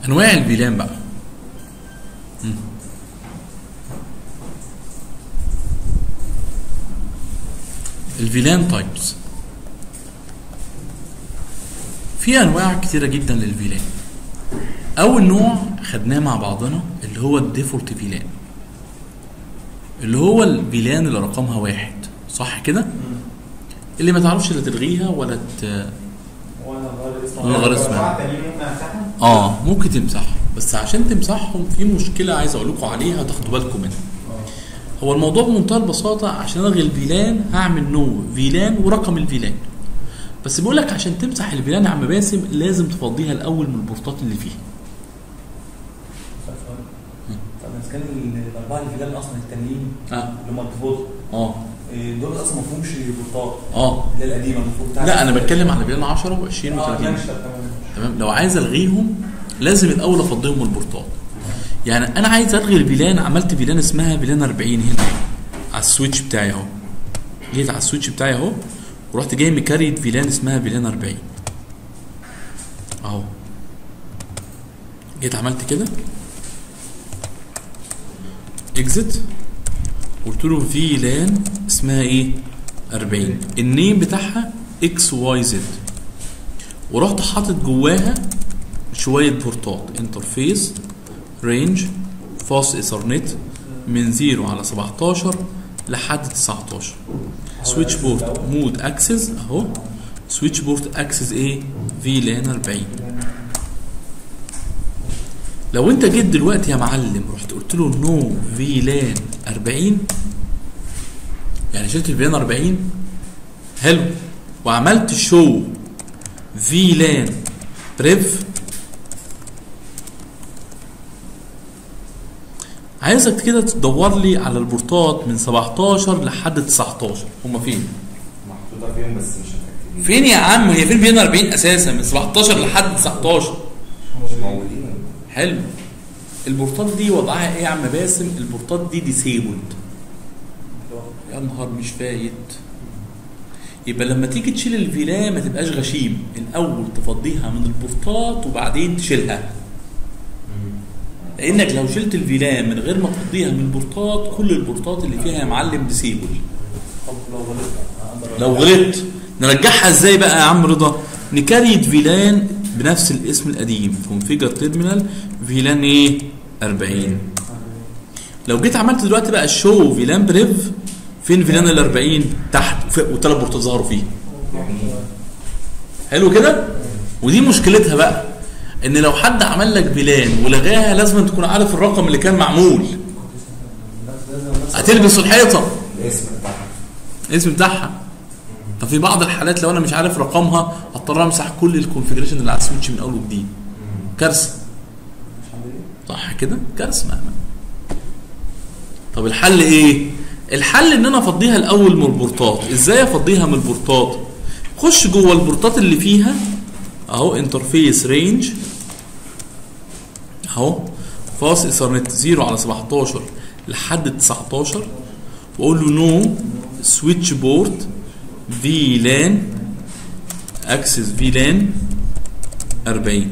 انواع الفيلان بقى مم. الفيلان تايبس في انواع كتيره جدا للفيلان اول نوع خدناه مع بعضنا اللي هو الديفولت فيلان اللي هو الفيلان اللي رقمها واحد صح كده اللي ما تعرفش لا تلغيها ولا ت... وانا غير اسمه ولا غير اسمه. الأربعة التانيين ممكن امسحهم اه ممكن تمسحهم بس عشان تمسحهم في مشكله عايز اقول لكم عليها تاخدوا بالكم منها هو الموضوع بمنتهى البساطه عشان الغي الفيلان هعمل نو فيلان ورقم الفيلان بس بيقول لك عشان تمسح الفيلان يا عم باسم لازم تفضيها الاول من البورتات اللي فيها طب بس كان الاربعه اللي في الفيلان اصلا التانيين اه اللي هم الديفولت اه إيه، دول اصلا ما فيهمش بورتات اه اللي هي القديمه المفروض بتاعت لا انا بتكلم على فيلان 10 و20 اه و30 ماشي طب تمام تمام لو عايز الغيهم لازم الاول افضيهم من البورتات يعني انا عايز الغي الفيلان عملت فيلان اسمها فيلان 40 هنا على السويتش بتاعي اهو جيت على السويتش بتاعي اهو ورحت جاي مكريت فيلان اسمها فيلان 40 اهو جيت عملت كده اكزت قلت له فيلان اسمها ايه 40 النيم بتاعها اكس واي زد ورحت حاطط جواها شويه بورتات انترفيس رينج فاس ايثرنت من 0 على 17 لحد 19 سويتش بورت مود اكسس اهو سويتش بورت اكسس ايه في لان 40 لو انت جيت دلوقتي يا معلم رحت قلت له نو في لان 40 يعني شلت الفي لان 40 حلو وعملت شو في لان بريف عايزك كده تدور لي على البورتات من 17 لحد 19 هما فين؟ محطوطه فيهم بس مش متاكدين فين يا عم هي فين فين 40 اساسا من 17 لحد 19 مش موجودين حلو البورتات دي وضعها ايه يا عم باسم البورتات دي ديسيبلد يا نهار مش فايت يبقى لما تيجي تشيل الفيلا ما تبقاش غشيم الاول تفضيها من البورتات وبعدين تشيلها لانك لو شلت الفيلا من غير ما تفضيها من البورتات كل البورتات اللي فيها يا معلم ديسيبل طب لو غلطت أقدر لو غلطت نرجعها ازاي بقى يا عم رضا نكريت فيلان بنفس الاسم القديم كونفيجر تيرمينال فيلان ايه 40 لو جيت عملت دلوقتي بقى الشو فيلان بريف فين فيلان ال 40 تحت وفوق وثلاث بورتات ظهروا فيه حلو كده ودي مشكلتها بقى ان لو حد عمل لك فيلان ولغاها لازم تكون عارف الرقم اللي كان معمول هتلبس الحيطه الاسم بتاعها الاسم بتاعها ففي بعض الحالات لو انا مش عارف رقمها هضطر امسح كل الكونفيجريشن اللي على السويتش من اول وجديد كارثه صح كده كارثه مهما طب الحل ايه الحل ان انا افضيها الاول من البورتات ازاي افضيها من البورتات خش جوه البورتات اللي فيها اهو انترفيس رينج اهو فاصل ايثرنت 0 على 17 لحد 19 واقول له نو سويتش بورت في لان اكسس في لان 40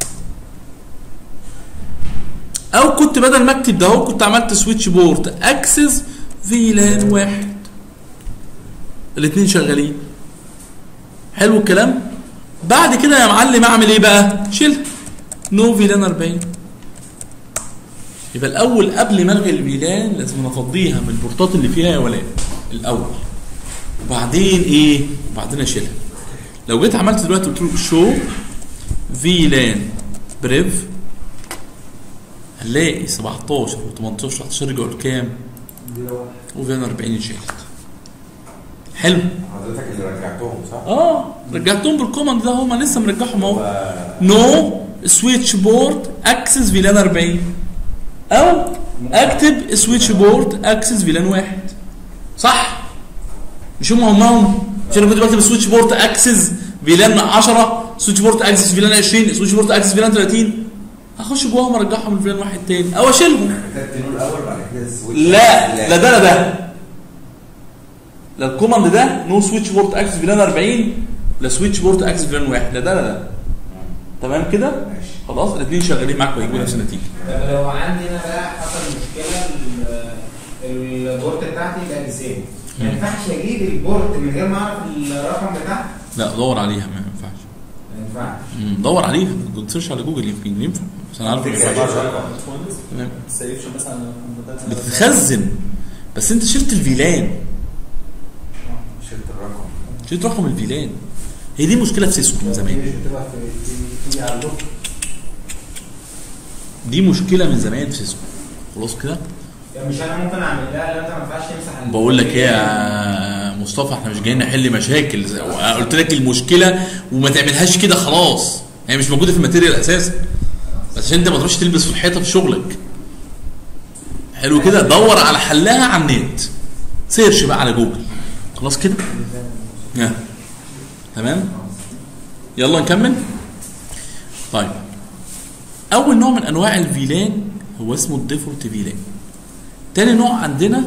او كنت بدل ما اكتب ده اهو كنت عملت سويتش بورت اكسس في لان واحد الاثنين شغالين حلو الكلام بعد كده يا معلم اعمل ايه بقى شيلها نو فيلان 40 يبقى الاول قبل ما الغي الفيلان لازم افضيها من البورتات اللي فيها يا ولاد الاول وبعدين ايه وبعدين اشيلها لو جيت عملت دلوقتي قلت له شو فيلان بريف هنلاقي 17 و18 19 رجعوا لكام؟ وفيلان 40 اتشالت حلو حضرتك اللي رجعتهم صح؟ اه رجعتهم بالكوماند ده هم لسه مرجعهم اهو و- نو سويتش بورد اكسس فيلان 40 او اكتب سويتش بورد اكسس فيلان واحد صح مش هم هم هم مش انا كنت بكتب سويتش بورد اكسس فيلان 10 سويتش بورد اكسس فيلان 20 سويتش بورد اكسس فيلان 30 هخش جواهم ارجعهم لفيلان واحد تاني او اشيلهم كتبت نور الاول بعد كده السويتش لا لا ده لا ده لا الكوماند ده نو سويتش بورت اكسس فيلان 40 لا سويتش بورت اكسس فيلان واحد لا ده لا ده تمام كده ماشي خلاص الاثنين شغالين معاك وهيجيبوا نفس النتيجه طب لو عندي انا بقى حصل مشكله ال- البورت بتاعتي بقى ازاي؟ ما ينفعش اجيب البورت من غير ما اعرف الرقم بتاعها؟ لا دور عليها ما ينفعش ما ينفعش مم، دور عليها تسيرش على جوجل يمكن ينفع بس انا عارف ما ينفعش. باشمهندس تمام ما تسيفش مثلا على الكمبيوتر بتخزن بس انت شلت الفيلان شلت الرقم شلت رقم الفيلان هي دي مشكله في سيسكو من زمان مش بتبقى في في- في على اللوك دي مشكله من زمان في سيسكو خلاص كده يعني مش انا ممكن اعمل لها لا انت ما ينفعش تمسح ال- بقول لك ايه يا مصطفى احنا مش جايين نحل مشاكل زي- قلت لك المشكله وما تعملهاش كده خلاص هي مش موجوده في الماتيريال اساسا بس عشان انت ما تروحش تلبس في الحيطه في شغلك حلو كده دور على حلها على النت سيرش بقى على جوجل خلاص كده ها. تمام يلا نكمل طيب اول نوع من انواع الفيلان هو اسمه الديفولت فيلان تاني نوع عندنا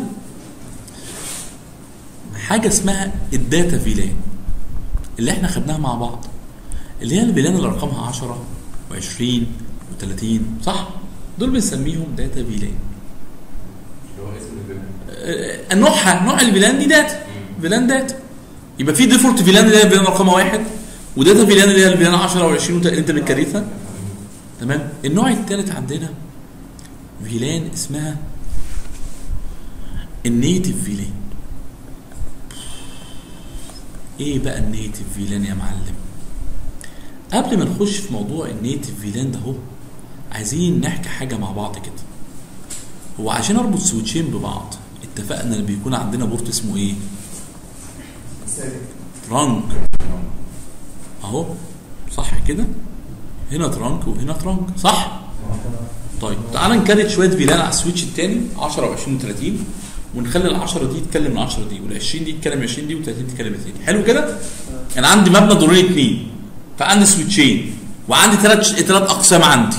حاجه اسمها الداتا فيلان اللي احنا خدناها مع بعض اللي هي الفيلان اللي رقمها 10 و20 و30 صح دول بنسميهم داتا فيلان اللي هو اسم الفيلم آه، نوعها نوع الفيلان دي داتا فيلان داتا يبقى في ديفولت فيلان اللي هي فيلان رقمها واحد وداتا فيلان اللي هي الفيلان 10 و20 انت بتكريتها تمام النوع الثالث عندنا فيلان اسمها النيتف فيلان ايه بقى النيتف فيلان يا معلم قبل ما نخش في موضوع النيتف فيلان ده هو عايزين نحكي حاجه مع بعض كده هو عشان اربط سويتشين ببعض اتفقنا ان بيكون عندنا بورت اسمه ايه ترانك اهو صح كده هنا ترانك وهنا ترانك صح طيب تعال نكرت شويه فيلان على السويتش الثاني 10 و20 و30 ونخلي ال 10 دي تتكلم من 10 دي وال 20 دي تتكلم 20 دي وال 30 تتكلم 30 حلو كده؟ انا عندي مبنى دورين اثنين فعندي سويتشين وعندي ثلاث ثلاث اقسام عندي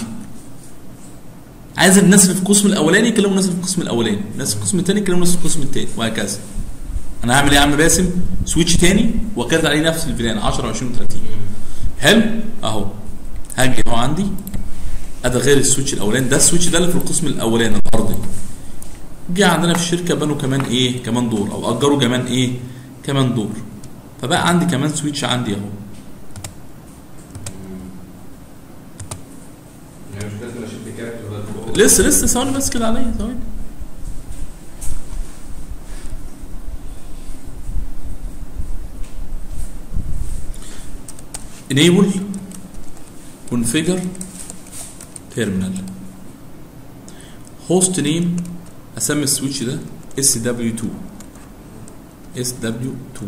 عايز الناس اللي في القسم الاولاني يكلموا الناس اللي في القسم الاولاني الناس في القسم الثاني يكلموا الناس في القسم الثاني وهكذا انا هعمل ايه يا عم باسم سويتش تاني واكرت عليه نفس الفيلان 10 20 30 حلو اهو هاجي اهو عندي ادي غير السويتش الاولاني ده السويتش ده اللي في القسم الاولاني الارضي جه عندنا في الشركه بنوا كمان ايه كمان دور او اجروا كمان ايه كمان دور فبقى عندي كمان سويتش عندي اهو يعني مش لازم اشيل كارت ولا لسه لسه ثواني بس كده عليا ثواني enable configure terminal host name اسمي السويتش ده SW2 SW2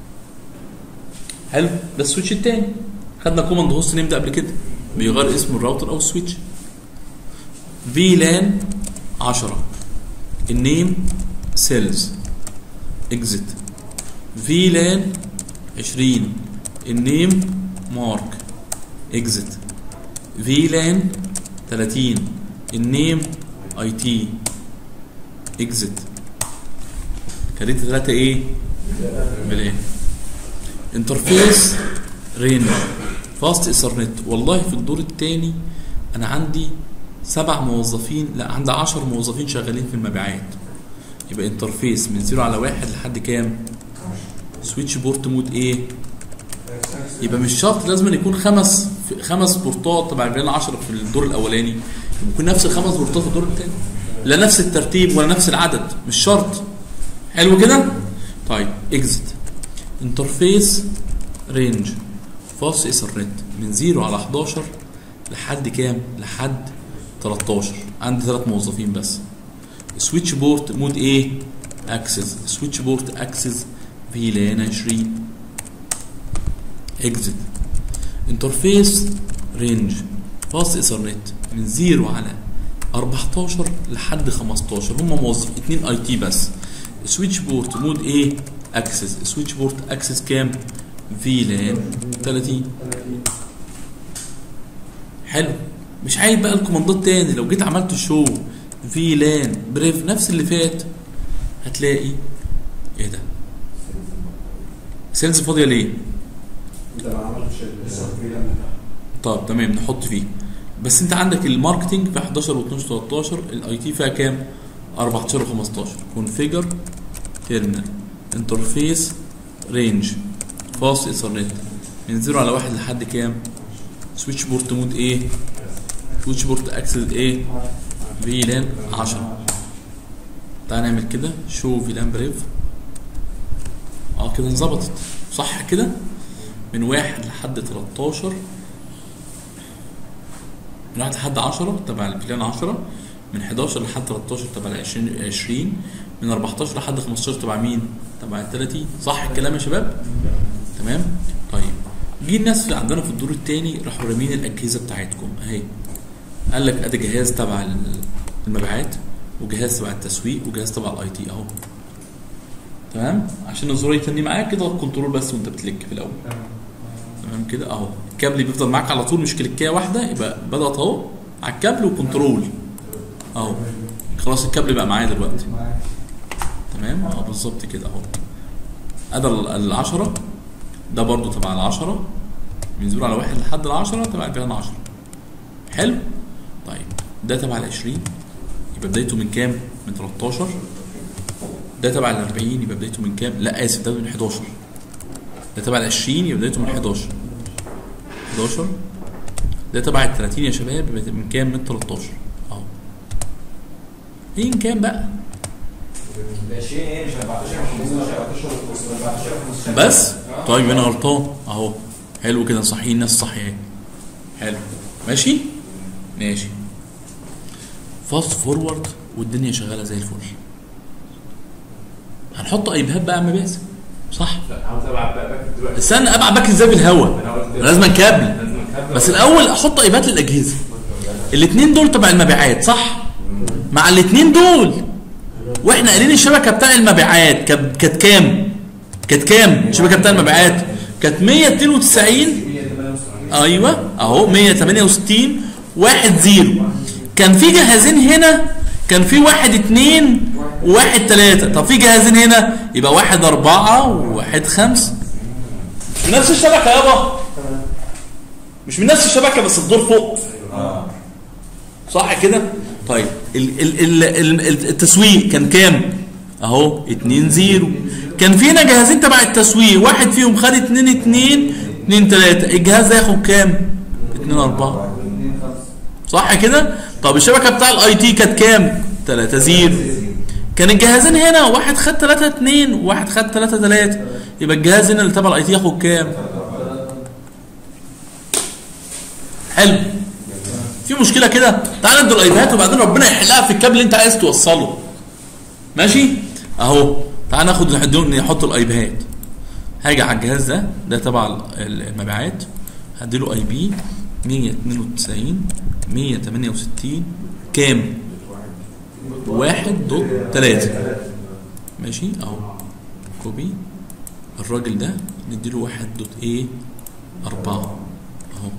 حلو ده السويتش التاني خدنا كوماند هوست نيم ده قبل كده بيغير اسم الراوتر او السويتش فيلان 10 النيم سيلز اكزيت فيلان 20 النيم مارك اكزيت فيلان 30 النيم اي تي اكزيت كريت ثلاثة ايه؟ بالإيه؟ انترفيس رينج فاست ايثرنت والله في الدور الثاني انا عندي سبع موظفين لا عندي 10 موظفين شغالين في المبيعات يبقى انترفيس من 0 على 1 لحد كام؟ سويتش بورت مود ايه؟ يبقى مش شرط لازم أن يكون خمس خمس بورتات تبع البيان 10 في الدور الاولاني يكون نفس الخمس بورتات في الدور الثاني لا نفس الترتيب ولا نفس العدد مش شرط حلو كده؟ طيب اكزت انترفيس رينج فاست ايثرنت من 0 على 11 لحد كام؟ لحد 13 عندي ثلاث موظفين بس سويتش بورت مود ايه؟ اكسس سويتش بورت اكسس فيلان 20 اكزت انترفيس رينج فاست ايثرنت من 0 على 14 لحد 15 هم موظف اتنين اي تي بس سويتش بورت مود ايه اكسس سويتش بورت اكسس كام فيلان 30 حلو مش عايز بقى الكوماندات تاني لو جيت عملت شو فيلان بريف نفس اللي فات هتلاقي ايه ده سيلز فاضيه ليه انت ما عملتش لسه الفيلان طب تمام نحط فيه بس انت عندك الماركتنج في 11 و12 و13 الاي تي فيها كام 14 و15 كونفيجر تيرمينال انترفيس رينج فاست ايثرنت من 0 على 1 لحد كام سويتش بورت مود ايه سويتش بورت اكسس ايه فيلان 10 تعال نعمل كده شو فيلان بريف اه كده انظبطت صح كده من واحد لحد 13 من واحد لحد 10 تبع البلان 10 من 11 لحد 13 تبع ال 20 20 من 14 لحد 15 تبع مين؟ تبع ال 30 صح الكلام يا شباب؟ تمام؟ طيب جه الناس في عندنا في الدور الثاني راحوا رامين الاجهزه بتاعتكم اهي قال لك ادي جهاز تبع ال- المبيعات وجهاز تبع التسويق وجهاز تبع الاي تي اهو تمام عشان الزرار يتني معاك كده كنترول بس وانت بتلك في الاول تمام كده اهو الكابل بيفضل معاك على طول مش كليكيه واحده يبقى بدات اهو على الكابل وكنترول اهو خلاص الكابل بقى معايا دلوقتي تمام اه بالظبط كده اهو ادي ال- العشرة ده برضو تبع العشرة من زيرو على واحد لحد العشرة تبع البيان عشرة حلو طيب ده تبع العشرين يبقى بدايته من كام؟ من 13 ده تبع ال 40 يبقى بدايته من كام؟ لا اسف ده من 11 ده تبع ال 20 يبقى بدايته من 11 11 ده تبع ال 30 يا شباب يبقى من كام؟ من 13 اهو ايه كام بقى؟ ده شيء ايه مش 14 15 14 15 بس طيب انا غلطان اهو حلو كده صحيح الناس صح اهي حلو ماشي ماشي فاست فورورد والدنيا شغاله زي الفل هنحط ايباد بقى اما باسم صح لا عاوز ابعت بقى باك دلوقتي استنى ابعت باك ازاي بالهوا انا قلت لازم كابل لازم كابل بس الاول احط ايباد للاجهزه الاثنين دول تبع المبيعات صح مع الاثنين دول واحنا قايلين الشبكه بتاع المبيعات كانت كانت كام كانت كام الشبكه بتاع المبيعات كانت 192 ايوه اهو 168 واحد زيرو كان في جهازين هنا كان في واحد اتنين وواحد تلاتة طب في جهازين هنا يبقى واحد أربعة وواحد خمسة مش من نفس الشبكة يابا مش من نفس الشبكة بس الدور فوق صح كده طيب ال ال ال ال التسويق كان كام اهو 2 0 كان في هنا جهازين تبع التسويق واحد فيهم خد 2 2 2 3 الجهاز ده ياخد كام 2 4 صح كده طب الشبكه بتاع الاي تي كانت كام 3 0 كان الجهازين هنا واحد خد 3 2 وواحد خد 3 3 يبقى الجهاز هنا اللي تبع الاي تي ياخد كام حلو في مشكله كده تعال ندوا الايباد وبعدين ربنا يحلها في الكابل اللي انت عايز توصله ماشي اهو تعال ناخد نحط- نحط الايباد هاجي على الجهاز ده ده تبع ال- المبيعات هديله اي بي 192 168 كام؟ واحد دوت تلاتة ماشي اهو كوبي الراجل ده نديله واحد دوت ايه أربعة اهو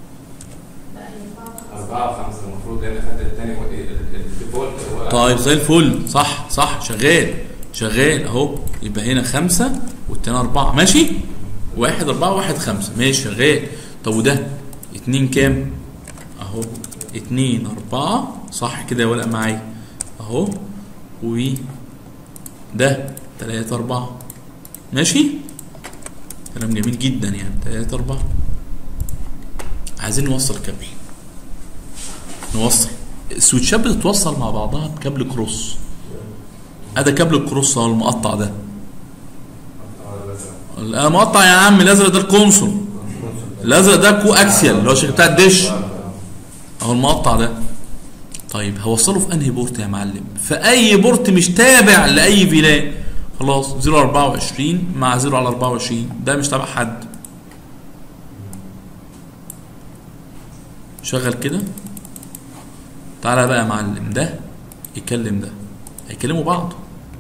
أربعة وخمسة المفروض أنا خدت التاني هو إيه؟ الديفولت هو طيب زي الفل صح صح شغال شغال اهو يبقى هنا خمسة والتاني أربعة ماشي واحد أربعة واحد خمسة ماشي شغال طب وده اتنين كام اهو اتنين أربعة صح كده يا ولا معايا اهو و ده تلاتة أربعة ماشي كلام جميل جدا يعني تلاتة أربعة عايزين نوصل كابل نوصل السويتشات بتتوصل مع بعضها بكابل كروس هذا كابل الكروس اهو المقطع ده لا مقطع يا عم الازرق ده الكونسول الازرق ده كو اكسيال اللي هو الشكل بتاع الدش اهو المقطع ده طيب هوصله في انهي بورت يا معلم في اي بورت مش تابع لاي فيلان خلاص 024 مع 0 على 24 ده مش تابع حد شغل كده تعالى بقى يا معلم ده يكلم ده هيكلموا بعض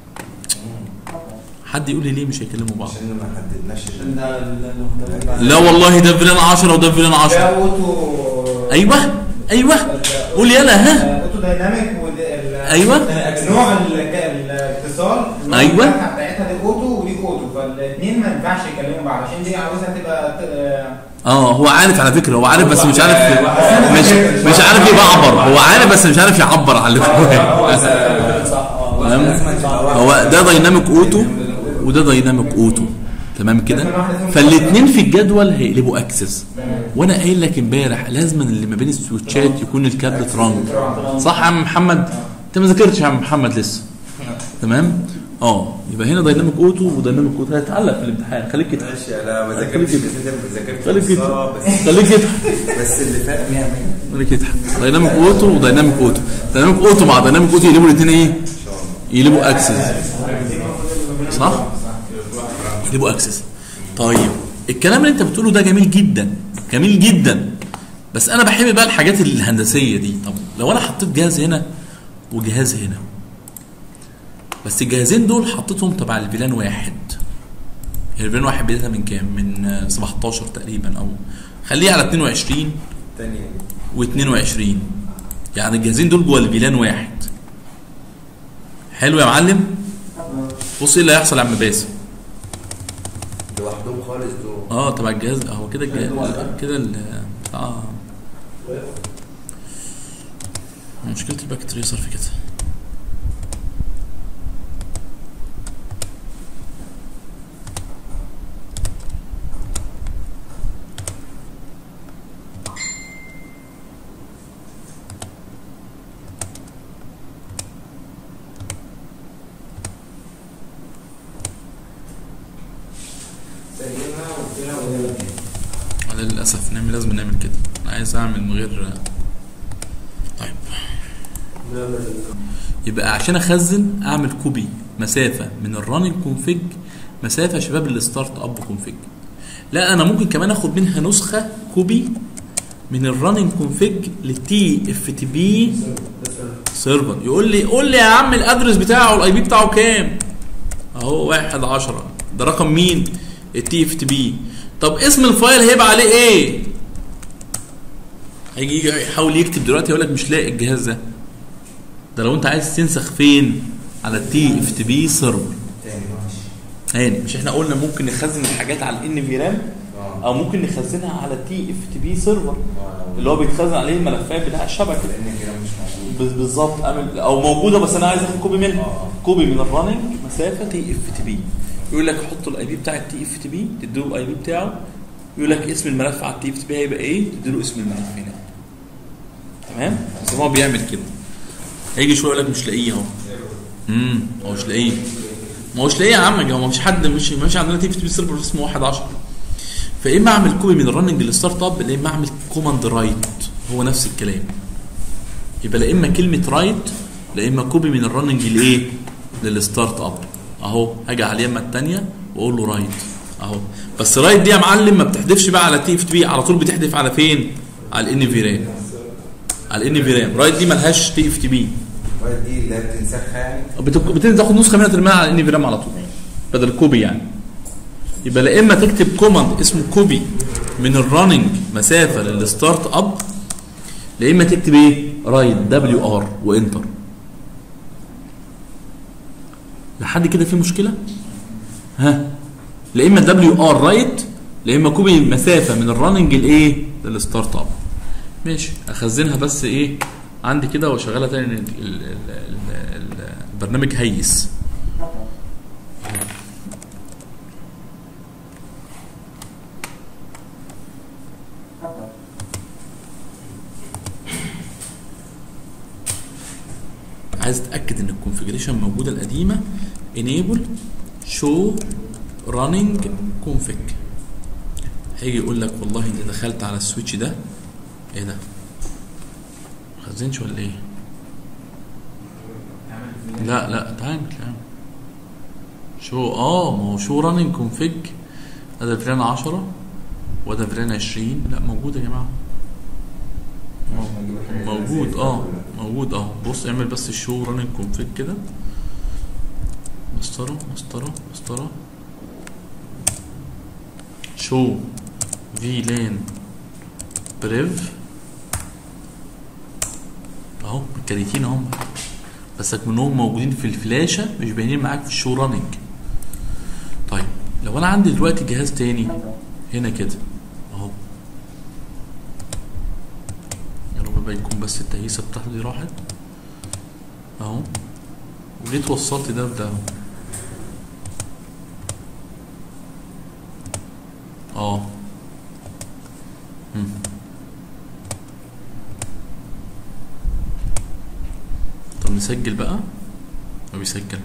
حد يقول لي ليه مش هيكلموا بعض عشان ما حددناش عشان ده ال- ال- لا والله ده فيلان 10 وده فيلان 10 ده اوتو ايوه ايوه قول يلا ها اوتو دايناميك وده ال- ايوه نوع ال- الاتصال نوع أيوة. الفتحة بتاعتها دي اوتو ودي اوتو فالاثنين ما ينفعش يكلموا بعض عشان دي عاوزها تبقى ت- اه هو عارف على فكره هو عارف بس مش عارف مش مش عارف يعبر هو عارف بس مش عارف يعبر عن اللي جواه صح اه تمام هو ده دايناميك اوتو وده دايناميك اوتو تمام كده فالاثنين في الجدول هيقلبوا اكسس وانا قايل لك امبارح لازم اللي ما بين السويتشات يكون الكابل ترانك صح يا عم محمد انت ما ذاكرتش يا عم محمد لسه تمام اه يبقى هنا دايناميك اوتو ودايناميك اوتو هيتعلق في الامتحان خليك كده ماشي انا ما خليك ذاكرتش كده. ما ذاكرتش خليك كده. الصلاة، بس خليك كده بس اللي فات 100 100 خليك كده دايناميك اوتو ودايناميك اوتو دايناميك اوتو مع دايناميك اوتو يقلبوا الاثنين ايه يقلبوا اكسس صح يقلبوا اكسس طيب الكلام اللي انت بتقوله ده جميل جدا جميل جدا بس انا بحب بقى الحاجات الهندسيه دي طب لو انا حطيت جهاز هنا وجهاز هنا بس الجهازين دول حطيتهم تبع الفيلان واحد الفيلان واحد بدايتها من كام من آه، 17 تقريبا او خليه على 22 تانية و22 يعني الجهازين دول جوه الفيلان واحد حلو يا معلم بص ايه اللي هيحصل يا عم باسم لوحدهم خالص دول اه تبع الجهاز هو كده الجهاز كده ال اه مشكلة الباك تريسر في كده سلمها وقلت لها وده للأسف نعمل لازم نعمل كده أنا عايز أعمل من غير طيب يبقى عشان أخزن أعمل كوبي مسافة من الراننج كونفيج مسافة يا شباب للستارت أب كونفيج لا أنا ممكن كمان آخد منها نسخة كوبي من الراننج كونفيج للتي اف تي بي سيرفر يقول لي قول لي يا عم الادرس بتاعه الاي بي بتاعه كام اهو واحد عشرة ده رقم مين التي اف تي بي طب اسم الفايل هيبقى عليه ايه هيجي يجي يحاول يكتب دلوقتي يقول لك مش لاقي الجهاز ده ده لو انت عايز تنسخ فين على التي اف تي بي سيرفر تاني معلش هاني مش احنا قلنا ممكن نخزن الحاجات على الان في رام اه او ممكن نخزنها على التي اف تي بي سيرفر اللي هو بيتخزن عليه الملفات بتاع الشبكه لان كده مش موجود بز- بالظبط اعمل او موجوده بس انا عايز اخد كوبي منها اه. كوبي من الرننج مسافه تي اف تي بي يقول لك حط الاي بي بتاع التي اف تي بي تديله الاي بي بتاعه يقول لك اسم الملف على التي اف تي بي هيبقى ايه تديله اسم الملف هنا تمام بس هو بيعمل كده هيجي شويه يقول لك مش لاقيه اهو امم هو مش لاقيه ما هوش لاقيه يا عم هو مش حد مش ماشي عندنا تي اف تي بي سيرفر اسمه 1 10 فيا اما اعمل كوبي من الرننج للستارت اب يا اما اعمل كوماند رايت هو نفس الكلام يبقى لا اما كلمه رايت لا اما كوبي من الرننج لايه للستارت اب اهو هاجي على اليمه الثانيه واقول له رايت اهو بس رايت دي يا معلم ما بتحدفش بقى على تي اف بي على طول بتحدف على فين على الان في رام على الان في رام رايت دي ملهاش تي اف تي بي الفايل دي اللي هي بتنسخها يعني بتنزل تاخد نسخه منها ترميها على الان في رام على طول بدل كوبي يعني يبقى لا اما تكتب كوماند اسمه كوبي من الرننج مسافه للستارت اب لا اما تكتب ايه رايت دبليو ار وانتر لحد كده في مشكله ها لا اما دبليو ار رايت لا اما كوبي مسافه من الرننج لايه للستارت اب ماشي اخزنها بس ايه عندي كده واشغلها تاني ال- ال- ال- ال- البرنامج هيس عايز اتاكد ان الكونفيجريشن موجوده القديمه enable show running config هيجي يقول لك والله انت دخلت على السويتش ده ايه ده خزنش ولا ايه لا لا تعال تعال شو اه ما هو شو راننج كونفيج هذا فلان 10 وده فلان 20 لا موجود يا جماعه موجود اه موجود اه بص اعمل بس الشو راننج كونفيج كده مسطره مسطره مسطره شو في لان بريف اهو الكريتين اهم بس منهم موجودين في الفلاشه مش باينين معاك في الشو راننج طيب انا عندي دلوقتي جهاز تاني هنا كده اهو يا رب بقى يكون بس التهيسه بتاعته دي راحت اهو وجيت وصلت ده بده اهو اه مم. طب نسجل بقى ما بيسجل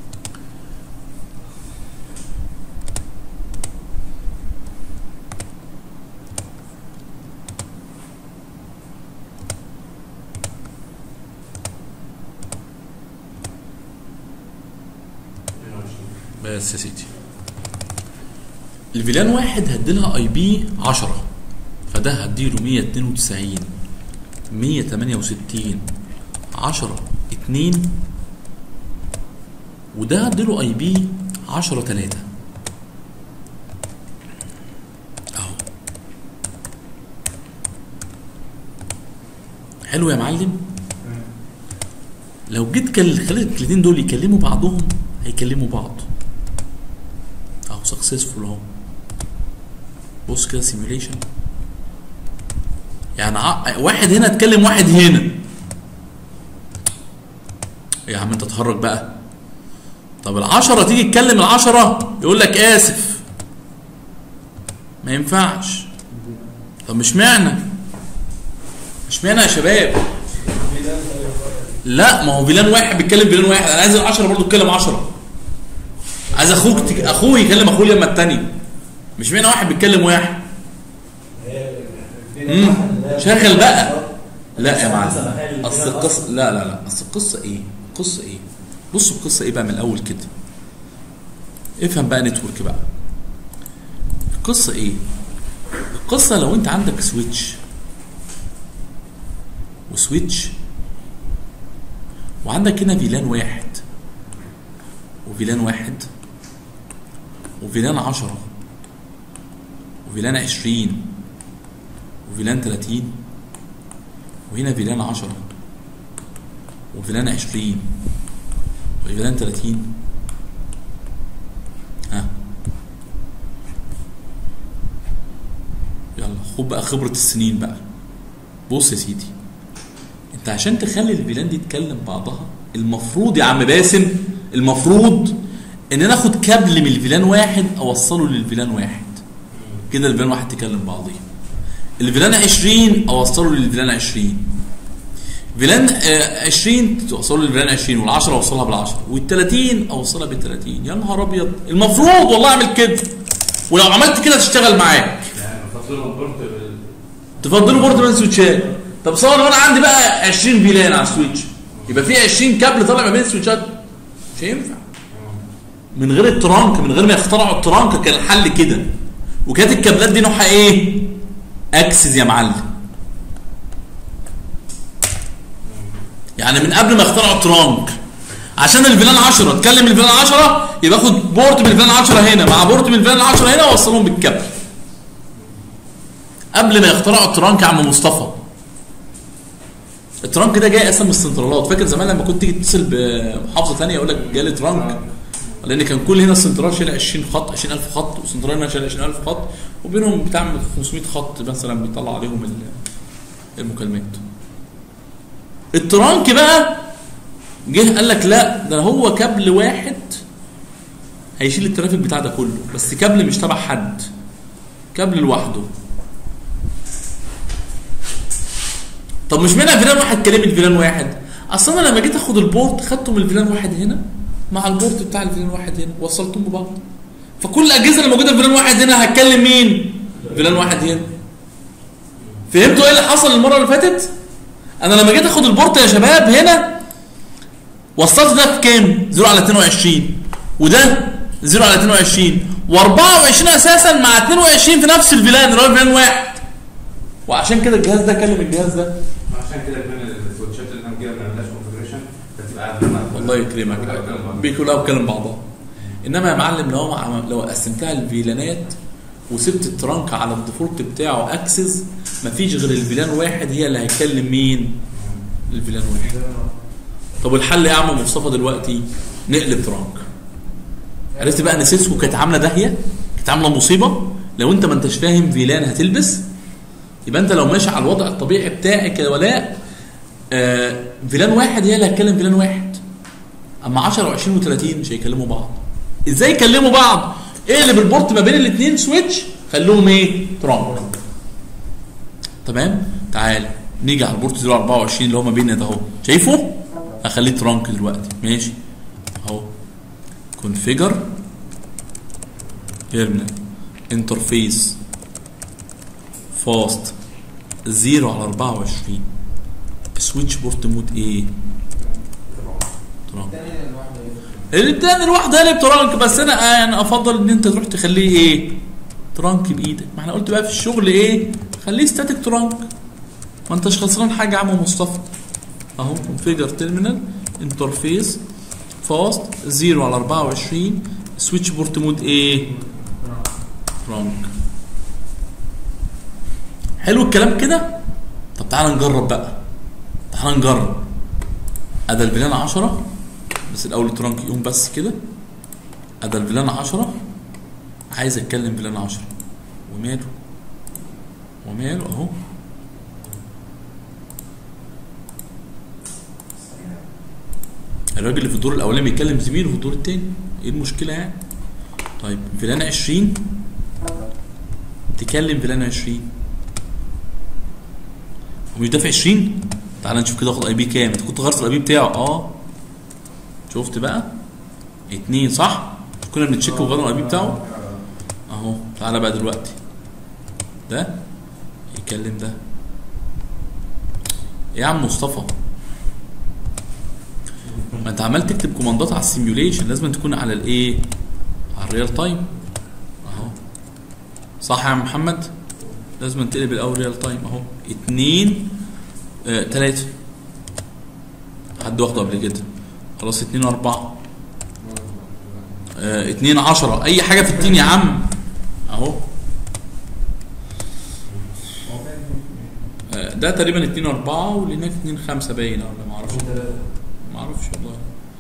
بس يا سيدي الفيلان واحد هديلها اي بي 10 فده هديله 192 168 10 2 وده هديله اي بي 10 3 اهو حلو يا معلم لو جيت كل خليت الاثنين دول يكلموا بعضهم هيكلموا بعض اهو سكسسفول اهو بص كده سيميوليشن يعني ع- واحد هنا اتكلم واحد هنا يا عم انت اتهرج بقى طب العشرة تيجي تكلم العشرة يقول لك اسف ما ينفعش طب مش معنى مش معنى يا شباب لا ما هو فيلان واحد بيتكلم فيلان واحد انا عايز العشرة برضه تتكلم عشرة عايز اخوك تك... اخوه يكلم اخوه لما التاني مش معنى واحد بيتكلم واحد مم. شغل بقى لا يا معلم اصل القصه لا لا لا اصل القصه ايه القصه ايه بصوا القصه ايه بقى من الاول كده افهم بقى نتورك بقى القصه ايه القصه لو انت عندك سويتش وسويتش وعندك هنا فيلان واحد وفيلان واحد وفيلان عشرة وفيلان عشرين وفيلان تلاتين وهنا فيلان عشرة وفيلان عشرين وفيلان تلاتين ها يلا خد بقى خبرة السنين بقى بص يا سيدي انت عشان تخلي الفيلان دي تكلم بعضها المفروض يا عم باسم المفروض ان انا اخد كابل من الفيلان واحد اوصله للفيلان واحد كده الفيلان واحد تكلم بعضيها الفيلان 20 اوصله للفيلان 20 فيلان آه، 20 توصله للفيلان 20 وال10 اوصلها بال10 وال30 اوصلها بال30 يا نهار ابيض المفروض والله اعمل كده ولو عملت كده تشتغل معاك يعني بفضلهم برضه بال- تفضلوا بورت من سويتشات طب صور لو انا عندي بقى 20 فيلان على السويتش يبقى في 20 كابل طالع ما بين السويتشات مش هينفع من غير الترانك من غير ما يخترعوا الترانك كان الحل كده وكانت الكابلات دي نوعها ايه؟ اكسس يا معلم يعني من قبل ما يخترعوا الترانك عشان الفيلان 10 اتكلم الفيلان 10 يبقى اخد بورت من الفيلان 10 هنا مع بورت من الفيلان 10 هنا واوصلهم بالكابل قبل ما يخترعوا الترانك يا عم مصطفى الترانك ده جاي اصلا من السنترالات فاكر زمان لما كنت تيجي تتصل بمحافظه ثانيه يقول لك جالي ترانك لان كان كل هنا السنترال شايل 20 خط 20000 خط والسنترال هنا شايل 20000 خط وبينهم بتاع 500 خط مثلا بيطلع عليهم ال- المكالمات الترانك بقى جه قال لك لا ده هو كابل واحد هيشيل الترافيك بتاع ده كله بس كابل مش تبع حد كابل لوحده طب مش معنى فيلان واحد كلمة فيلان واحد اصل انا لما جيت اخد البورت خدته من الفيلان واحد هنا مع البورت بتاع الفيلان واحد هنا وصلتهم ببعض فكل الاجهزه اللي موجوده في فيلان واحد هنا هتكلم مين فيلان واحد هنا فهمتوا ايه اللي حصل المره اللي فاتت انا لما جيت اخد البورت يا شباب هنا وصلت ده في كام 0 على 22 وده 0 على 22 و24 اساسا مع 22 في نفس الفيلان اللي هو الفيلان واحد وعشان كده الجهاز ده كلم الجهاز ده عشان كده بين السويتشات اللي احنا كده ما بنعملهاش كونفجريشن فتبقى عارفين الله يكرمك بيكلها بكلم بعضها انما يا معلم لو عم- لو قسمتها الفيلانات وسبت الترانك على الديفولت بتاعه اكسس مفيش غير الفيلان واحد هي اللي هيكلم مين الفيلان واحد طب الحل يا عم مصطفى دلوقتي نقلب ترانك عرفت بقى ان سيسكو كانت عامله داهيه كانت عامله مصيبه لو انت ما انتش فاهم فيلان هتلبس يبقى انت لو ماشي على الوضع الطبيعي بتاعك يا ولاء آه فيلان واحد هي اللي هتكلم فيلان واحد اما 10 و20 و30 مش هيكلموا بعض ازاي يكلموا بعض ايه اللي بالبورت ما بين الاثنين سويتش خلوهم ايه ترانك تمام تعال نيجي على البورت 024 اللي هو ما بيننا ده اهو شايفه اخليه ترانك دلوقتي ماشي اهو كونفيجر تيرمينال انترفيس فاست 0 على 24 سويتش بورت مود ايه ترانك الثاني لوحده التاني لوحده قلب ترانك بس انا آه يعني افضل ان انت تروح تخليه ايه ترانك بايدك ما احنا قلت بقى في الشغل ايه خليه ستاتيك ترانك ما انتش خسران حاجه يا عم مصطفى اهو كونفيجر تيرمينال انترفيس فاست 0 على 24 سويتش بورت مود ايه ترانك حلو الكلام كده طب تعال نجرب بقى تعال نجرب ادي الفيلان 10 بس الاول الترانك يقوم بس كده ادي الفيلان 10 عايز اتكلم فيلان 10 وماله وماله اهو الراجل اللي في الدور الاولاني بيتكلم زميله في الدور الثاني ايه المشكله يعني طيب فيلان 20 تكلم فيلان 20 ومش ده في 20 تعال نشوف كده اخد اي بي كام انت كنت غيرت الاي بي بتاعه اه شفت بقى اتنين صح كنا بنتشيك وغيرنا الاي بي بتاعه اهو تعالى بقى دلوقتي ده يكلم ده إيه يا عم مصطفى ما انت عمال تكتب كوماندات على السيميوليشن لازم تكون على الايه على الريال تايم اهو صح يا عم محمد لازم تقلب الاول ريال تايم اهو اتنين آه تلاتة حد واخده قبل كده خلاص اتنين واربعة آه اتنين عشرة اي حاجة في التين يا عم اهو آه ده تقريبا اتنين واربعة واللي هناك اتنين خمسة باين ولا معرفش معرفش والله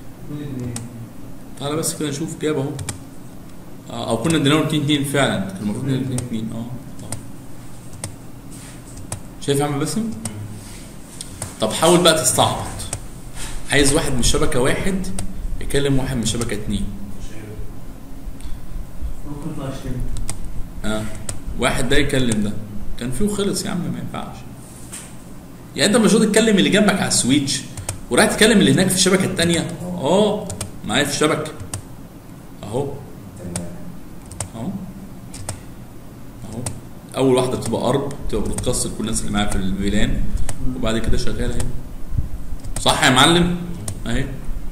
تعالى بس كده نشوف جاب اهو آه، او كنا ادينا له 2 2 فعلا كان المفروض نديله 2 2 اه آه. شايف يا عم باسم؟ طب حاول بقى تستعبط عايز واحد من الشبكه واحد يكلم واحد من الشبكه اتنين ممكن يطلع 20 اه واحد ده يكلم ده كان فيه خلص يا عم ما ينفعش يعني انت مش تتكلم اللي جنبك على السويتش ورايح تكلم اللي هناك في الشبكه الثانيه اه معايا في الشبكه اهو اهو اهو اول واحده بتبقى ارب بتبقى بتكسر كل الناس اللي معاها في الفيلان وبعد كده شغاله اهي صح يا معلم اهي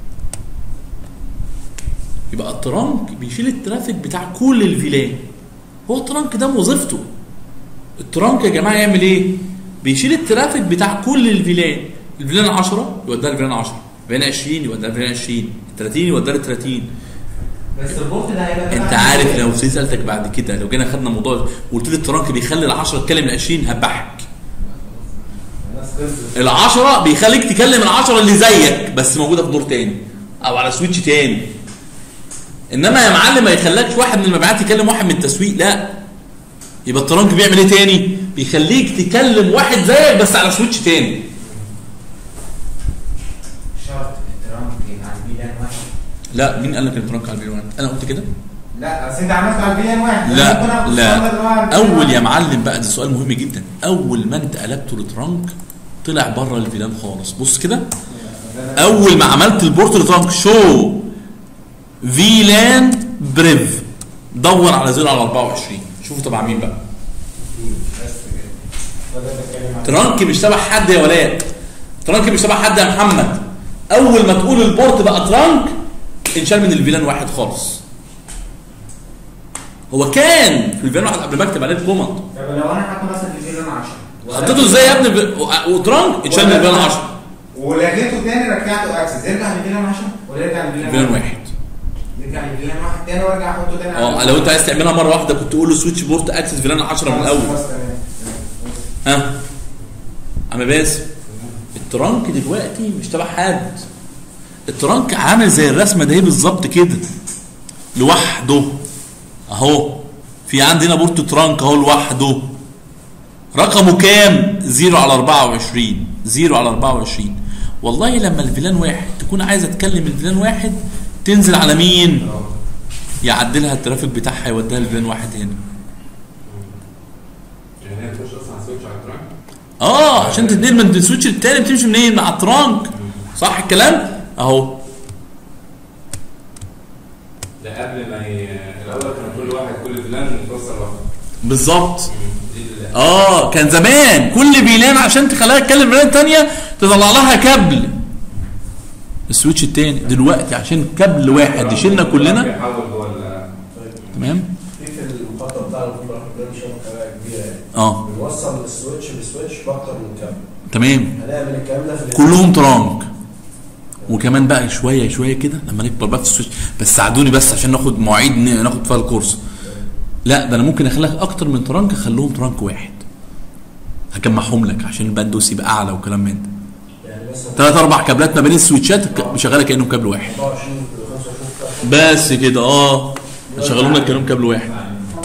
يبقى الترانك بيشيل الترافيك بتاع كل الفيلان هو الترانك ده وظيفته الترانك يا جماعه يعمل ايه بيشيل الترافيك بتاع كل الفيلان الفيلان 10 يوديها الفيلان 10 الفيلان 20 يوديها الفيلان 20 30 يوديها ل 30 بس البورت ده هيبقى انت عارف لو في سالتك بعد كده لو جينا خدنا موضوع وقلت لي الترانك بيخلي ال 10 تكلم ال 20 هبحك الناس خلصت ال 10 بيخليك تكلم ال 10 اللي زيك بس موجوده في دور تاني او على سويتش تاني انما يا معلم ما يخلكش واحد من المبيعات يكلم واحد من التسويق لا يبقى الترانك بيعمل ايه تاني بيخليك تكلم واحد زيك بس على سويتش تاني شرط الترامب يبقى على البيلان واحد لا مين قال لك الترانك على البيلوان انا قلت كده لا بس انت عملت على البيلان واحد ممكن لا آخد لا الصندوق اللي هو على البيلان اول يا واحد. معلم بقى ده سؤال مهم جدا اول ما انت قلبته لترانك طلع بره الفيلان خالص بص كده اول ما عملت البورت لترانك شو فيلان بريف دور على 0 على 24 شوفوا تبع مين بقى بس كده وده بتكلم عن- ترانك مش تبع حد يا ولاد ترانك مش تبع حد يا محمد اول ما تقول البورت بقى ترانك انشال من الفيلان واحد خالص هو كان في الفيلان واحد قبل ما اكتب عليه الكوماند طب لو انا حاطه مثلا البيلان 10 حطيته ازاي يا ابني ب- و- وترانك اتشال من الفيلان 10 ولقيته تاني رجعته اكسس يرجع للبيلان 10 ولا يرجع للبيلان فيلان واحد يرجع للبيلان واحد تاني وارجع احطه تاني على اه لو انت عايز تعملها مره واحده كنت تقول له سويتش بورت اكسس فيلان 10 من الاول خلاص، تمام. تمام. ها عم باسم الترانك دلوقتي مش تبع حد الترانك عامل زي الرسمه ده بالظبط كده لوحده اهو في عندنا بورت ترانك اهو لوحده رقمه كام 0 على 24 0 على 24 والله لما الفيلان واحد تكون عايزه تكلم الفيلان واحد تنزل على مين يعدلها الترافيك بتاعها يوديها الفيلان واحد هنا يعني هي بتخش اصلا على سويتش على التراك اه عشان تتنقل من السويتش التاني بتمشي منين مع الترانك صح الكلام اهو ده قبل ما ي... الاول كان كل واحد كل فلان متوصل واحد بالظبط دي ال- اه كان زمان كل فيلان عشان تخليها تكلم فيلان تانية تطلع لها كابل السويتش التاني دلوقتي عشان كابل واحد يشيلنا كلنا بيحول جوه ال- تمام في في المخطط بتاع الفيبر ده مش كبيره يعني اه بنوصل السويتش بسويتش باكتر من كابل تمام هنعمل الكلام ده في ال- كلهم ترانك وكمان بقى شويه شويه كده لما نكبر بقى في السويتش بس ساعدوني بس عشان ناخد مواعيد ن- ناخد فيها الكورس لا ده انا ممكن اخليك اكتر من ترانك اخليهم ترانك واحد هجمعهم لك عشان البندوس يبقى اعلى وكلام من ده يعني مثلا ثلاث اربع كابلات ما بين السويتشات ك- شغاله كانهم كابل واحد 24 25 بتاع بس كده اه شغلهم لك كانهم كابل واحد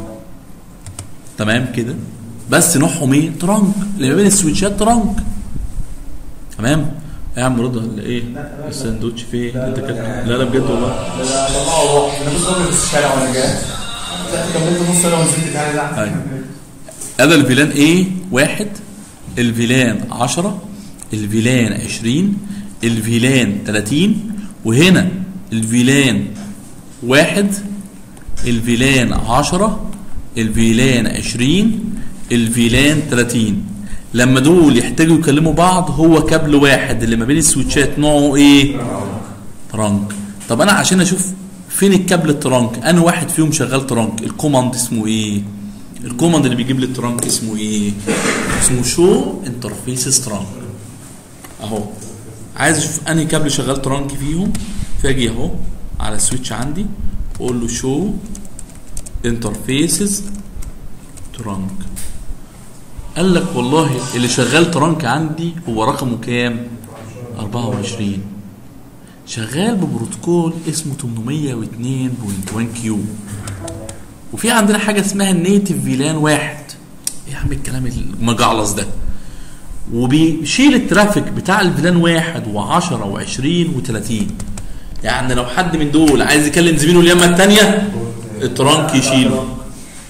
تمام كده بس نوعهم ايه ترانك اللي ما بين السويتشات ترانك تمام يا عم رضا ولا ايه الساندوتش فين انت كده لا لا بجد والله لا طلعه روح انا بس ضرب في الشارع وانا جاي كملت نص سنه ونزلت تاني ده أيوة. هذا الفيلان ايه واحد الفيلان عشرة الفيلان عشرين الفيلان تلاتين وهنا الفيلان واحد الفيلان عشرة الفيلان عشرين الفيلان تلاتين لما دول يحتاجوا يكلموا بعض هو كابل واحد اللي ما بين السويتشات نوعه ايه ترانك طب انا عشان اشوف فين الكابل الترانك انا واحد فيهم شغال ترانك الكوماند اسمه ايه الكوماند اللي بيجيب لي الترانك اسمه ايه اسمه شو انترفيسز ترانك اهو عايز اشوف انهي كابل شغال ترانك فيهم فاجي اهو على السويتش عندي واقول له شو انترفيسز ترانك قال لك والله اللي شغال ترانك عندي هو رقمه كام 24 شغال ببروتوكول اسمه 802.1 كيو وفي عندنا حاجه اسمها النيتف فيلان واحد ايه يا عم الكلام المجعلص ده وبيشيل الترافيك بتاع الفيلان واحد و10 و20 و30 يعني لو حد من دول عايز يكلم زميله اليمه الثانيه الترانك يشيله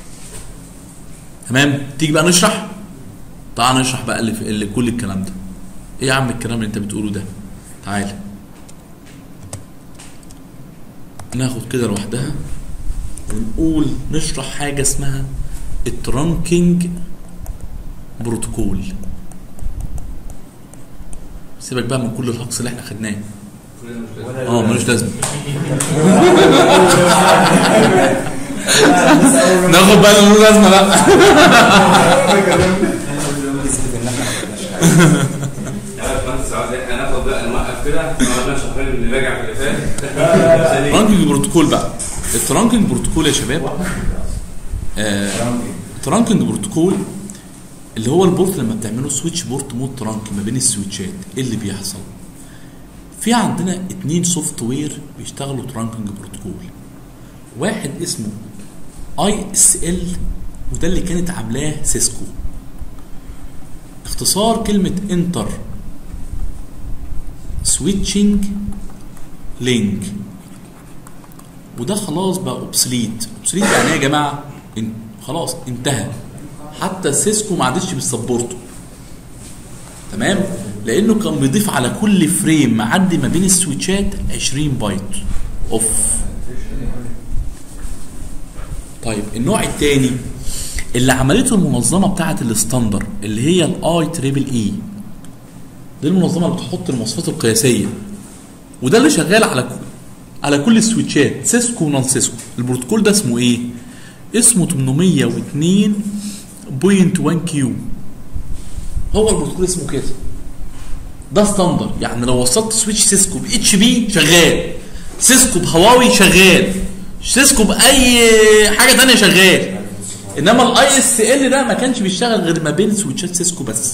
تمام تيجي بقى نشرح تعال نشرح بقى اللي, في اللي كل الكلام ده ايه يا عم الكلام اللي انت بتقوله ده تعالى ناخد كده لوحدها ونقول نشرح حاجه اسمها الترانكينج بروتوكول سيبك بقى من كل الهقص اللي احنا خدناه كلنا مش لازم. اه ملوش لازمه ناخد بقى اللي له لازمه بقى يا باشمهندس عاوز احنا ناخد بقى نوقف كده نقعد شهرين اللي راجع في اللي فات الترانكينج بروتوكول بقى الترانكينج بروتوكول يا شباب آه الترانكينج بروتوكول اللي هو البورت لما بتعمله سويتش بورت مود ترانك ما بين السويتشات ايه اللي بيحصل في عندنا اتنين سوفت وير بيشتغلوا ترانكينج بروتوكول واحد اسمه اي اس ال وده اللي كانت عاملاه سيسكو اختصار كلمة انتر سويتشنج لينك وده خلاص بقى اوبسليت اوبسليت يعني ايه يا جماعه ان خلاص انتهى حتى سيسكو ما عادش بيسبورته تمام لانه كان بيضيف على كل فريم معدي ما بين السويتشات 20 بايت اوف طيب النوع الثاني اللي عملته المنظمه بتاعه الستاندر اللي هي الاي تريبل اي دي المنظمه اللي بتحط المواصفات القياسيه وده اللي شغال على كل على كل السويتشات سيسكو ونون سيسكو البروتوكول ده اسمه ايه اسمه 802.1 كيو هو البروتوكول اسمه كده ده ستاندر يعني لو وصلت سويتش سيسكو باتش بي شغال سيسكو بهواوي شغال سيسكو باي حاجه تانية شغال انما الاي اس ال ده ما كانش بيشتغل غير ما بين سويتشات سيسكو بس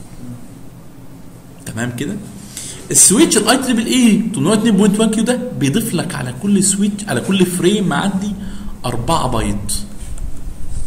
تمام كده السويتش الاي تريبل اي 802.1 كيو ده بيضيف لك على كل سويتش على كل فريم معدي 4 بايت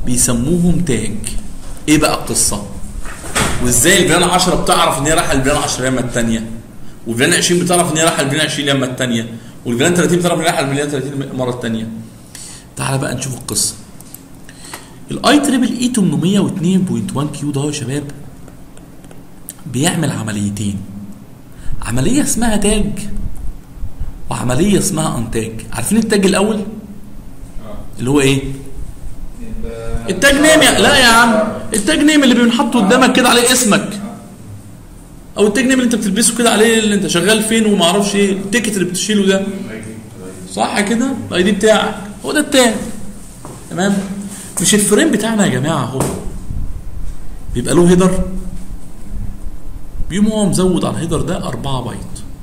بيسموهم تاج ايه بقى القصه وازاي الفيران 10 بتعرف ان هي رايحه الفيران 10 اليمه الثانيه والفيران 20 بتعرف ان هي رايحه الفيران 20 اليمه الثانيه والفيران 30 بتعرف ان هي رايحه الفيران 30 المره الثانيه تعال بقى نشوف القصه الاي تريبل اي 802.1 كيو ده يا شباب بيعمل عمليتين عمليه اسمها تاج وعمليه اسمها انتاج عارفين التاج الاول اللي هو ايه التاج نيم يا لا يا عم التاج نيم اللي بينحط قدامك كده عليه اسمك او التاج نيم اللي انت بتلبسه كده عليه اللي انت شغال فين وما اعرفش ايه التيكت اللي بتشيله ده صح كده الاي دي بتاعك هو ده التاج تمام مش الفريم بتاعنا يا جماعه اهو بيبقى له هيدر بيقوم هو مزود على الهيدر ده 4 بايت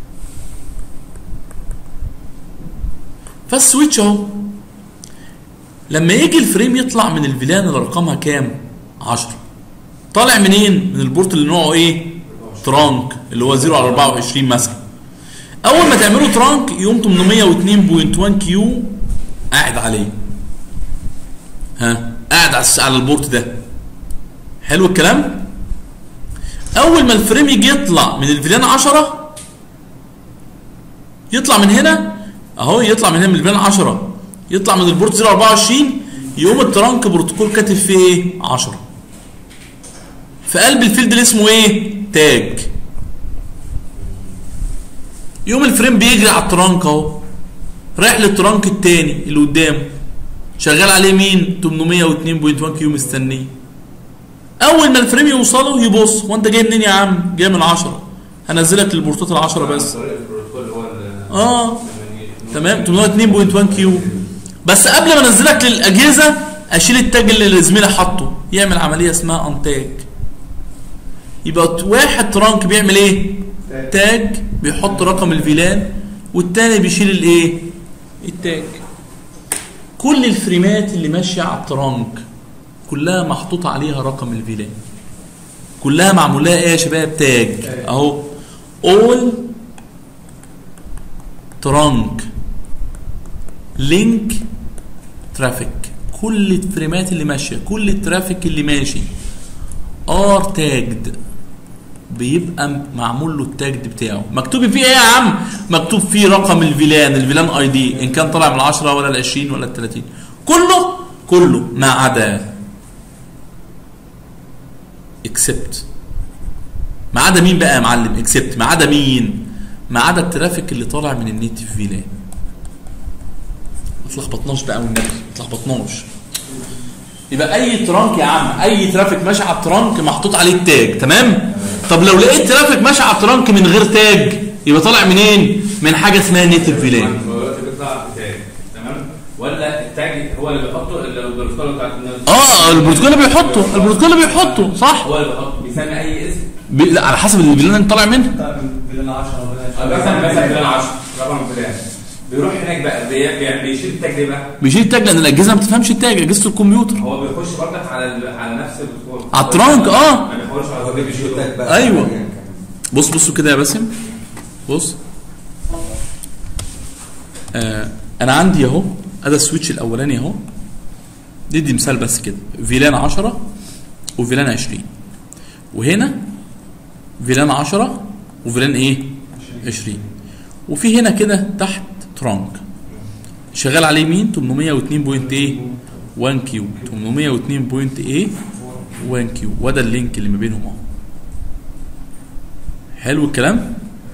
فالسويتش اهو لما يجي الفريم يطلع من الفيلان اللي رقمها كام 10 طالع منين من البورت اللي نوعه ايه ترانك اللي هو 0 على 24 مثلا اول ما تعملوا ترانك يقوم 802.1 كيو قاعد عليه ها قاعد على الس- على البورت ده حلو الكلام اول ما الفريم يجي يطلع من الفيلان 10 يطلع من هنا اهو يطلع من هنا من الفيلان 10 يطلع من البورت 024 يقوم الترانك بروتوكول كاتب فيه ايه 10 في قلب الفيلد اللي اسمه ايه تاج يقوم الفريم بيجري على الترانك اهو رايح للترانك التاني اللي قدامه شغال عليه مين 802.1 كيو مستنيه اول ما الفريم يوصله يبص هو انت جاي منين يا عم جاي من 10 هنزلك للبورتات ال10 بس طريق البروتوكول اللي هو ال- اه 80 تمام 802.1 كيو بس قبل ما انزلك للاجهزه اشيل التاج اللي زميلي حاطه يعمل عمليه اسمها انتاج يبقى واحد ترانك بيعمل ايه تاج بيحط رقم الفيلان والتاني بيشيل الايه التاج كل الفريمات اللي ماشيه على الترانك كلها محطوط عليها رقم الفيلان كلها معمول لها ايه يا شباب تاج اهو all ترانك لينك ترافيك كل الفريمات اللي ماشيه كل الترافيك اللي ماشي ار تاجد بيبقى معمول له التاجد بتاعه مكتوب فيه ايه يا عم مكتوب فيه رقم الفيلان الفيلان اي دي ان كان طالع من العشرة ولا العشرين ولا التلاتين كله كله ما عدا اكسبت ما عدا مين بقى يا معلم اكسبت ما عدا مين ما عدا الترافيك اللي طالع من النيتف فيلان ما تلخبطناش بقى والنبي ما تلخبطناش يبقى اي ترانك يا عم اي ترافيك ماشي على الترانك محطوط عليه التاج تمام طب لو لقيت ترافيك ماشي على الترانك من غير تاج يبقى طالع منين من حاجه اسمها نيتف فيلان هو دلوقتي بيطلع بتاج تمام ولا التاج هو اللي بيحطه اللي البروتوكول بتاع اه البروتوكول اللي بيحطه البروتوكول اللي بيحطه صح هو اللي بيحطه بيسمي اي اسم بي... لا على حسب الفيلان اللي طالع منه بتاع فيلان 10 مثلا مثلا فلان 10 رقم فلان بيروح هناك بقى بي- بي- بيشيل التاج ليه بقى؟ بيشيل التاج لان الاجهزه ما بتفهمش التاج اجهزه الكمبيوتر هو بيخش برضك على ال- على نفس البروتوكول على الترانك، اه. ما بيخش على الترانك بيشيله أيوة. بص بصوا كده يا باسم بص آه انا عندي اهو ادي السويتش الاولاني اهو ندي مثال بس كده فيلان 10 وفيلان 20 وهنا فيلان 10 وفيلان ايه 20 وفي هنا كده تحت ترانك شغال عليه مين 802.8 1 كيو 802.8 1 كيو وده اللينك اللي ما بينهم اهو حلو الكلام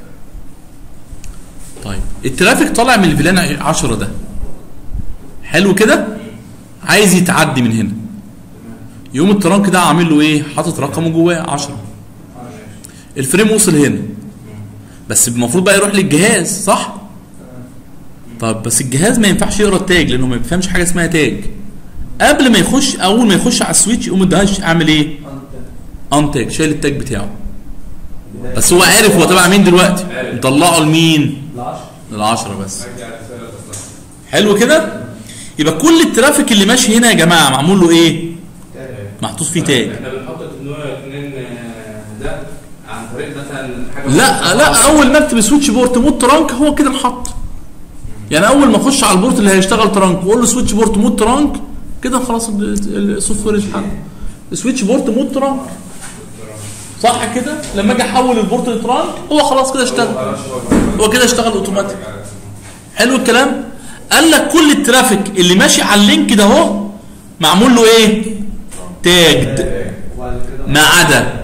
طيب الترافيك طالع من الفيلان 10 ده حلو كده عايز يتعدي من هنا يقوم الترانك ده عامل له ايه حاطط رقمه جواه 10 الفريم وصل هنا بس المفروض بقى يروح للجهاز صح طب بس الجهاز ما ينفعش يقرا التاج لانه ما بيفهمش حاجه اسمها تاج قبل ما يخش اول ما يخش على السويتش يقوم الدهش عامل ايه انتاج شايل التاج بتاعه بس هو عارف هو تبع مين دلوقتي عارف. مطلعه لمين العشرة للعشرة بس رجع رسالة أصلاً. حلو كده يبقى كل الترافيك اللي ماشي هنا يا جماعه معمول له ايه محطوط فيه تاج احنا بنحط التنوير اتنين آه، ده عن طريق مثلا حاجه لا لا اول ما اكتب سويتش بورت مود ترانك هو كده محط يعني اول ما اخش على البورت اللي هيشتغل ترانك واقول له سويتش بورت مود ترانك كده خلاص ال- السوفت وير اتحل سويتش بورت مود ترانك صح كده لما اجي احول البورت لترانك هو خلاص كده اشتغل هو كده اشتغل اوتوماتيك حلو الكلام قال لك كل الترافيك اللي ماشي على اللينك ده اهو معمول له ايه تاجد وبعد كده ما عدا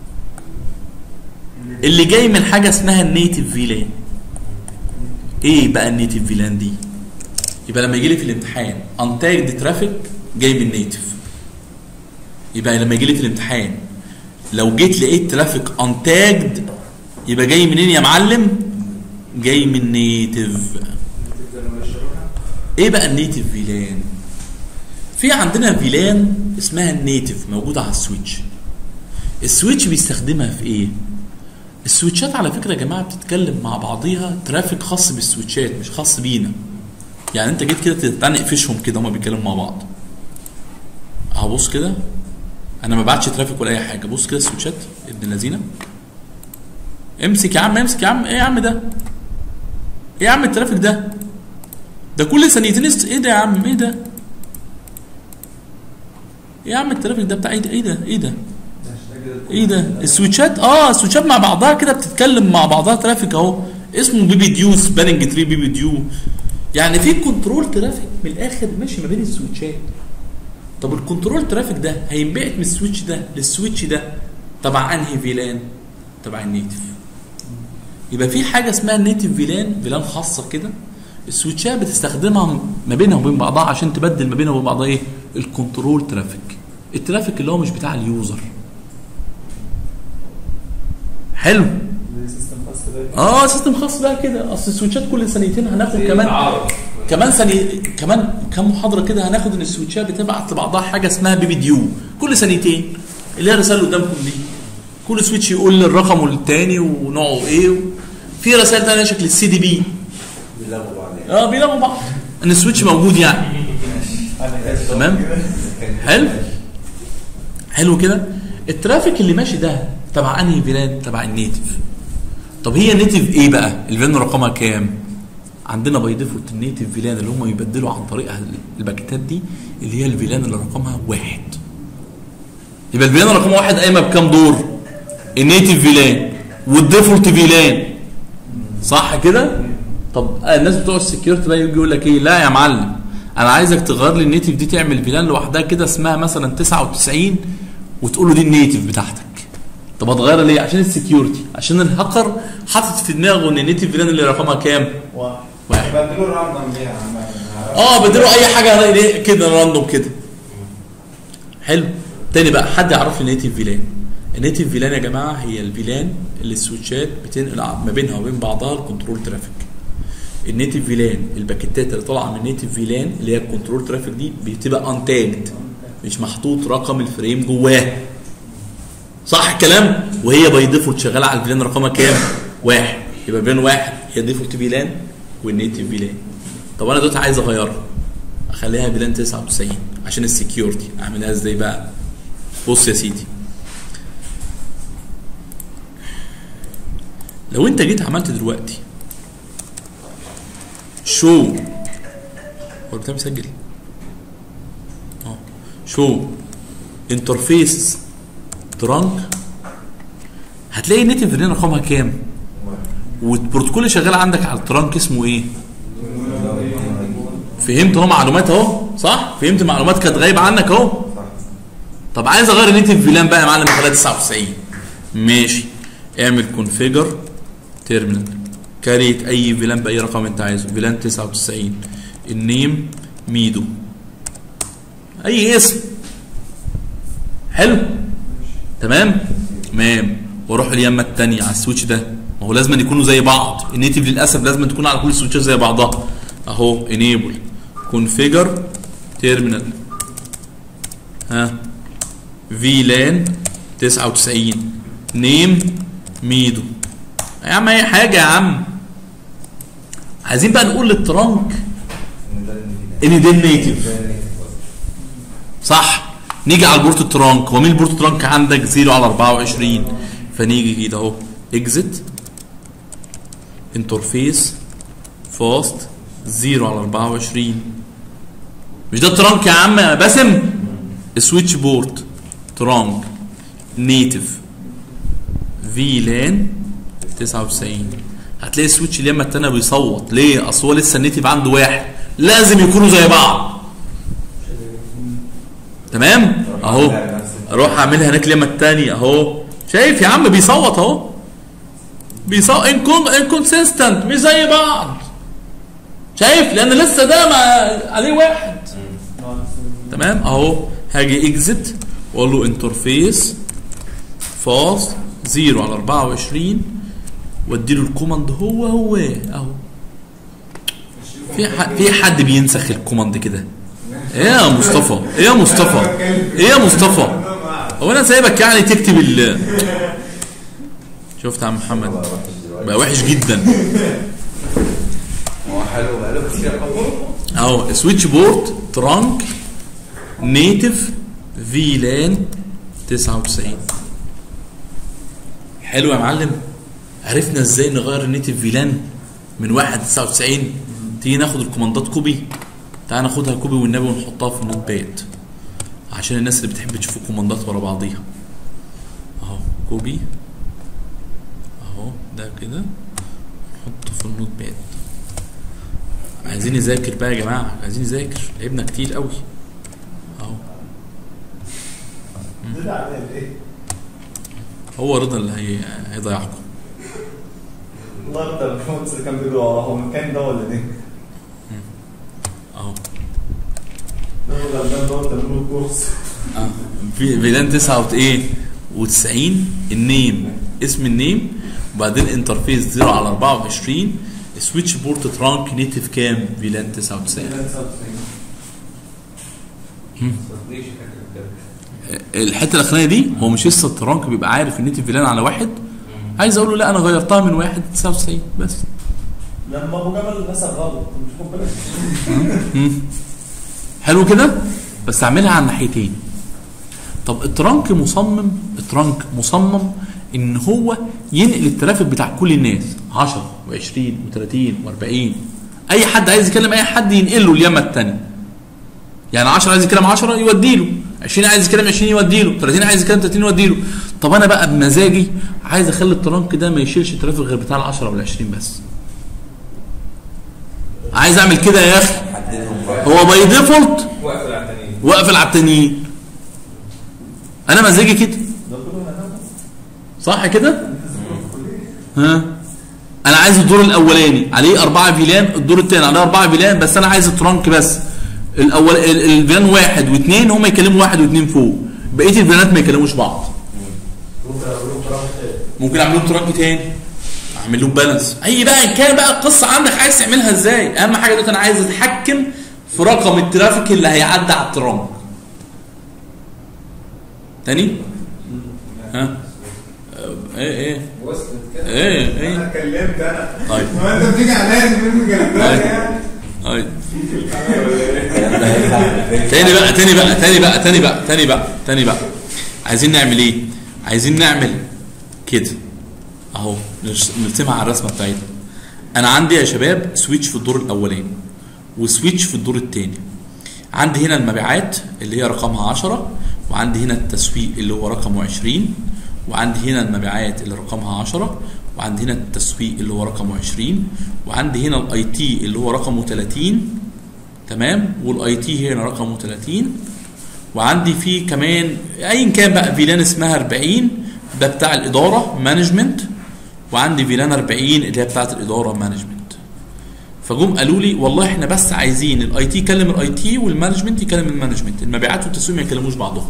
اللي جاي من حاجه اسمها النيتف فيلان ايه بقى النيتف فيلان دي يبقى لما يجي لي في الامتحان انتاجد ترافيك جاي من نيتف يبقى لما يجي لي في الامتحان لو جيت لقيت ترافيك انتاجد يبقى جاي منين يا معلم جاي من نيتف ايه بقى النيتف فيلان في عندنا فيلان اسمها النيتف موجوده على السويتش السويتش بيستخدمها في ايه السويتشات على فكره يا جماعه بتتكلم مع بعضيها ترافيك خاص بالسويتشات مش خاص بينا يعني انت جيت كده تعالى نقفشهم كده هما بيتكلموا مع بعض اهو بص كده انا ما بعتش ترافيك ولا اي حاجه بص كده السويتشات ابن اللذينه امسك يا عم امسك يا عم ايه يا عم ده ايه يا عم الترافيك ده ده كل ثانيتين است- ايه ده يا عم ايه ده ايه يا عم الترافيك ده بتاع ايه ده ايه ده ايه ده ايه ده السويتشات اه السويتشات مع بعضها كده بتتكلم مع بعضها ترافيك اهو اسمه بي بي ديو سباننج تري بي بي ديو يعني في كنترول ترافيك من الاخر ماشي ما بين السويتشات طب الكنترول ترافيك ده هينبعت من السويتش ده للسويتش ده تبع انهي فيلان تبع النيتف يبقى في حاجه اسمها النيتف فيلان فيلان خاصه كده السويتشات بتستخدمها ما بينها وبين بعضها عشان تبدل ما بينها وبين بعضها ايه الكنترول ترافيك الترافيك اللي هو مش بتاع اليوزر حلو دي سيستم خاص بقى اه سيستم خاص بقى كده اصل السويتشات كل ثانيتين هناخد كمان كمان ثانيه كمان كم محاضره كده هناخد ان السويتشات بتبعت لبعضها حاجه اسمها بي بي ديو كل ثانيتين اللي هي الرساله اللي قدامكم دي كل سويتش يقول لي الرقم الثاني ونوعه ايه و... في رسائل ثانيه شكل السي دي بي بيلعبوا بعض اه بيلاقوا بعض ان السويتش موجود يعني تمام حلو حلو كده الترافيك اللي ماشي ده تبع انهي فيلان تبع النيتف طب هي النيتف ايه بقى الفيلان رقمها كام عندنا باي ديفولت النيتف فيلان اللي هم يبدلوا عن طريق الباكيتات دي اللي هي الفيلان اللي رقمها واحد يبقى الفيلان رقمها واحد قايمه بكام دور النيتف فيلان والديفولت فيلان صح كده طب آه، الناس بتوع السكيورتي بقى يجي يقول لك ايه لا يا معلم انا عايزك تغير لي النيتف دي تعمل فيلان لوحدها كده اسمها مثلا 99 وتقول له دي النيتف بتاعتك طب هتغيرها ليه عشان السكيورتي عشان الهاكر حاطط في دماغه ان النيتف فيلان اللي رقمها كام واحد واحد بدلوا الراندوم دي عامة اه بديله اي حاجه ليه كده راندوم كده حلو تاني بقى حد يعرف لي نيتف فيلان النيتف فيلان يا جماعه هي الفيلان اللي السويتشات بتنقل ما بينها وبين بعضها الكنترول ترافيك النيتف فيلان الباكيتات اللي طالعه من النيتف فيلان اللي هي الكنترول ترافيك دي بتبقى انتاجد مش محطوط رقم الفريم جواه صح الكلام وهي باي ديفولت شغاله على الفيلان رقمها كام واحد يبقى بين واحد هي ديفولت فيلان والنيتف فيلان طب انا دلوقتي عايز اغيرها اخليها فيلان 99 عشان السكيورتي اعملها ازاي بقى بص يا سيدي لو انت جيت عملت دلوقتي شو هو البتاع مسجل اه شو انترفيس ترانك هتلاقي النيتف فيلان رقمها كام والبروتوكول اللي شغال عندك على الترانك اسمه ايه فهمت اهو معلومات اهو صح فهمت معلومات كانت غايبه عنك اهو طب عايز اغير النيتف فيلان بقى يا معلم خليها 99 ماشي اعمل كونفيجر تيرمينال كاريت اي فيلان باي رقم انت عايزه فيلان 99 النيم ميدو اي اسم حلو تمام تمام واروح اليمه الثانيه على السويتش ده ما هو لازم أن يكونوا زي بعض النيتف للاسف لازم أن تكون على كل السويتشات زي بعضها اهو انيبل كونفيجر تيرمينال ها فيلان 99 نيم ميدو يا عم اي حاجه يا عم عايزين بقى نقول للترانك ان ده النيتف صح نيجي على البورت ترانك هو مين البورت ترانك عندك 0 على 24 فنيجي كده اهو اكزت انترفيس فاست 0 على 24 مش ده ترانك يا عم يا باسم سويتش بورد ترانك نيتف في لان 99 هتلاقي السويتش اليمه التانية بيصوت ليه؟ اصل هو لسه النيتف عنده واحد لازم يكونوا زي بعض تمام؟ اهو اروح اعملها هناك اليمه التانية اهو شايف يا عم بيصوت اهو بيصوت انكونسيستنت مش زي بعض شايف لان لسه ده ما عليه واحد تمام اهو هاجي اكزت واقول له انترفيس فاست 0 على 24 وادي له الكوماند هو هو اهو في ح- في حد بينسخ الكوماند كده ايه يا مصطفى ايه يا مصطفى ايه يا مصطفى هو انا سايبك يعني تكتب ال شفت يا عم محمد بقى وحش جدا هو حلو بقاله كتير قوي اهو سويتش بورد ترانك نيتف في لان 99 حلو يا معلم عرفنا ازاي نغير النيتف في لان من 1 99 تيجي ناخد الكوماندات كوبي تعال ناخدها كوبي والنبي ونحطها في النوت باد عشان الناس اللي بتحب تشوف الكوماندات ورا بعضيها اهو كوبي اهو ده كده نحطه في النوت باد عايزين نذاكر بقى يا جماعه عايزين نذاكر لعبنا كتير قوي اهو ده عامل ايه؟ هو رضا اللي هي... هيضيعكم والله انت الباشمهندس اللي كان بيجري وراه هو المكان ده ولا ده؟ اهو ده الغلبان ده بتعمل له كورس اه في فيلان 9 ايه و90 النيم اسم النيم وبعدين انترفيس 0 على 24 سويتش بورت ترانك نيتف كام فيلان 99 الحته الاخرانيه دي هو مش لسه الترانك بيبقى عارف النيتف فيلان على واحد عايز اقول له لا انا غيرتها من واحد 99 بس لما ابو جبل نسى غلط مش خد بالك حلو كده بس اعملها على الناحيتين طب الترانك مصمم الترانك مصمم ان هو ينقل الترافيك بتاع كل الناس 10 و20 و30 و40 اي حد عايز يكلم اي حد ينقل له اليمه الثانيه يعني 10 عايز يكلم 10 يودي له 20 عايز يكلم 20 يودي له 30 عايز يكلم 30 يودي له طب انا بقى بمزاجي عايز اخلي الترانك ده ما يشيلش ترافيك غير بتاع ال 10 وال 20 بس عايز اعمل كده يا اخي هو باي ديفولت واقف على التانيين واقفل على التانيين انا مزاجي كده ده كله انا صح كده ها انا عايز الدور الاولاني عليه أربعة فيلان الدور الثاني عليه أربعة فيلان بس انا عايز الترانك بس الاول ال- الفيلان واحد واثنين هم يكلموا واحد واثنين فوق بقيه الفيلانات ما يكلموش بعض ممكن اقول لهم كلام تاني ممكن اعمل لهم ترانك تاني اعمل لهم بالانس اي بقى ان كان بقى القصه عندك عايز تعملها ازاي اهم حاجه دلوقتي انا عايز اتحكم في رقم الترافيك اللي هيعدي على الترانك تاني ها آه، ايه ايه وصلت كده ايه ايه انا كلمت انا طيب ما انت بتيجي عليا من جنبها يعني طيب تاني بقى تاني بقى تاني بقى تاني بقى تاني بقى تاني بقى عايزين نعمل ايه عايزين نعمل كده اهو نرس- نرسمها على الرسمه بتاعتنا انا عندي يا شباب سويتش في الدور الاولاني وسويتش في الدور الثاني عندي هنا المبيعات اللي هي رقمها 10 وعندي هنا التسويق اللي هو رقمه 20 وعندي هنا المبيعات اللي رقمها 10 وعندي هنا التسويق اللي هو رقمه 20 وعندي هنا الاي تي اللي هو رقمه 30 تمام والاي تي هنا رقمه 30 وعندي فيه كمان ايا كان بقى فيلان اسمها 40 ده بتاع الاداره مانجمنت وعندي فيلان 40 اللي هي بتاعت الاداره مانجمنت فجم قالوا لي والله احنا بس عايزين الاي تي يكلم الاي تي والمانجمنت يكلم المانجمنت المبيعات والتسويق ما يكلموش بعضهم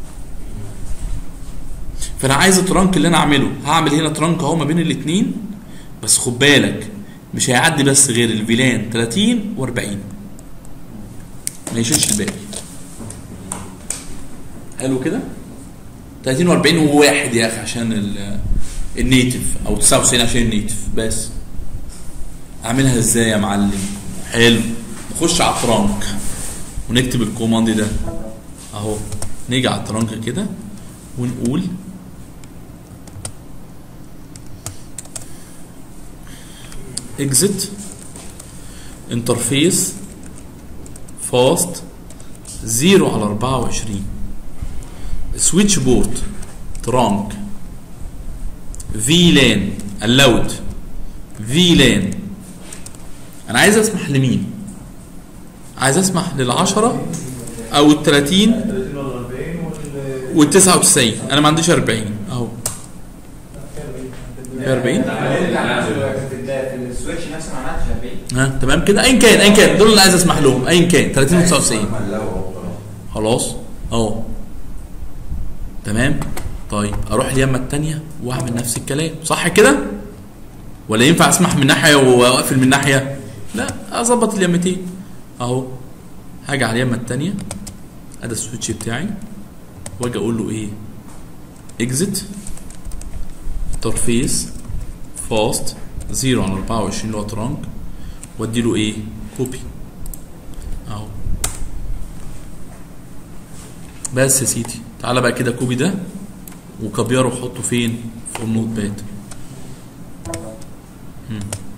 فانا عايز الترانك اللي انا اعمله هعمل هنا ترانك اهو ما بين الاثنين بس خد بالك مش هيعدي بس غير الفيلان 30 و40 ما يشيلش الباقي حلو كده 30 و40 وواحد يا اخي عشان ال- النيتف او 99 عشان النيتف بس اعملها ازاي يا معلم حلو نخش على الترانك ونكتب الكوماند ده اهو نيجي على الترانك كده ونقول exit interface fast 0 على 24 سويتش بورت ترانك في لان allowed في لان انا عايز اسمح لمين عايز اسمح للعشرة او ال 30 30 ولا 40 وال وال 99 انا ما عنديش 40 اهو في 40 في ال- في السويتش نفسه ما عملتش 40 ها تمام كده ايا كان ايا كان دول اللي عايز اسمح لهم ايا كان 30 و 99 خلاص اهو تمام طيب اروح اليمه الثانيه واعمل نفس الكلام صح كده ولا ينفع اسمح من ناحيه واقفل من ناحيه لا اظبط اليمتين اهو هاجي على اليمه الثانيه ادي السويتش بتاعي واجي اقول له ايه اكزت انترفيس فاست 0 على 24 اللي هو ترانك وادي له ايه كوبي اهو بس يا سيدي تعالى بقى كده كوبي ده وكبيره وحطه فين في النوت باد مم.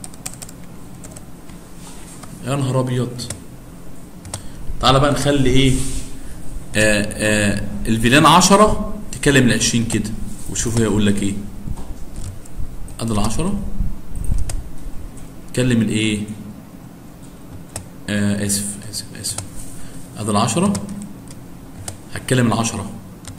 يا نهار ابيض تعالى بقى نخلي ايه آه آه الفيلان 10 تكلم ال 20 كده وشوف هيقول لك ايه ادي ال 10 كلم الايه آه اسف اسف اسف ادي ال 10 هتكلم العشرة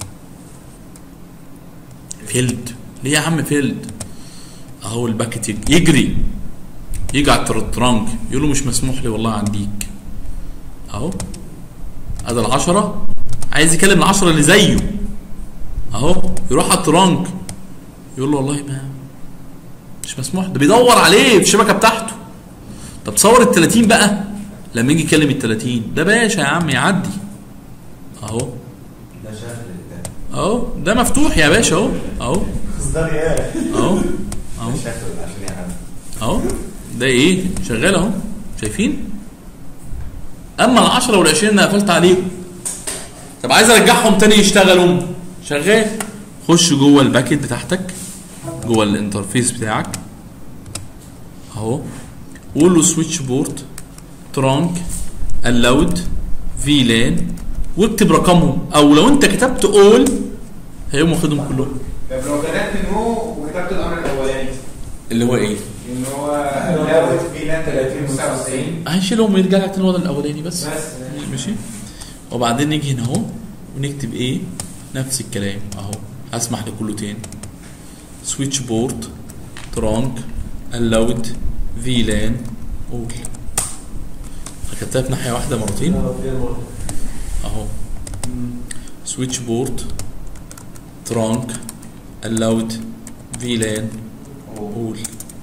فيلد ليه يا عم فيلد اهو الباكت يج- يجري يجي على الترانك يقول له مش مسموح لي والله عنديك اهو ادي العشرة عايز يكلم العشرة اللي زيه اهو يروح على الترانك يقول له والله ما مش مسموح ده بيدور عليه في الشبكه بتاعته طب تصور ال 30 بقى لما يجي يكلم ال 30 ده باشا يا عم يعدي اهو ده شكل ده اهو ده مفتوح يا باشا اهو اهو اصدار ايه اهو اهو شكله عشان يعمل اهو ده ايه شغال اهو شايفين اما العشرة والعشرين اللي قفلت عليهم طب عايز ارجعهم تاني يشتغلوا شغال خش جوه الباكت بتاعتك جوه الانترفيس بتاعك اهو قول له سويتش بورت ترانك الاود في لان واكتب رقمهم او لو انت كتبت اول هيقوم واخدهم كلهم طب لو كتبت نو وكتبت الامر الاولاني اللي هو ايه ان هو لاوت في لان 30 99 هنشيلهم ويرجع لك تاني الوضع الاولاني بس بس ماشي وبعدين نيجي هنا اهو ونكتب ايه نفس الكلام اهو هسمح لكله تاني سويتش بورت ترانك الاود في لان اول كتبتها في ناحيه واحده مرتين اهو سويتش بورت ترانك الاود في لان اول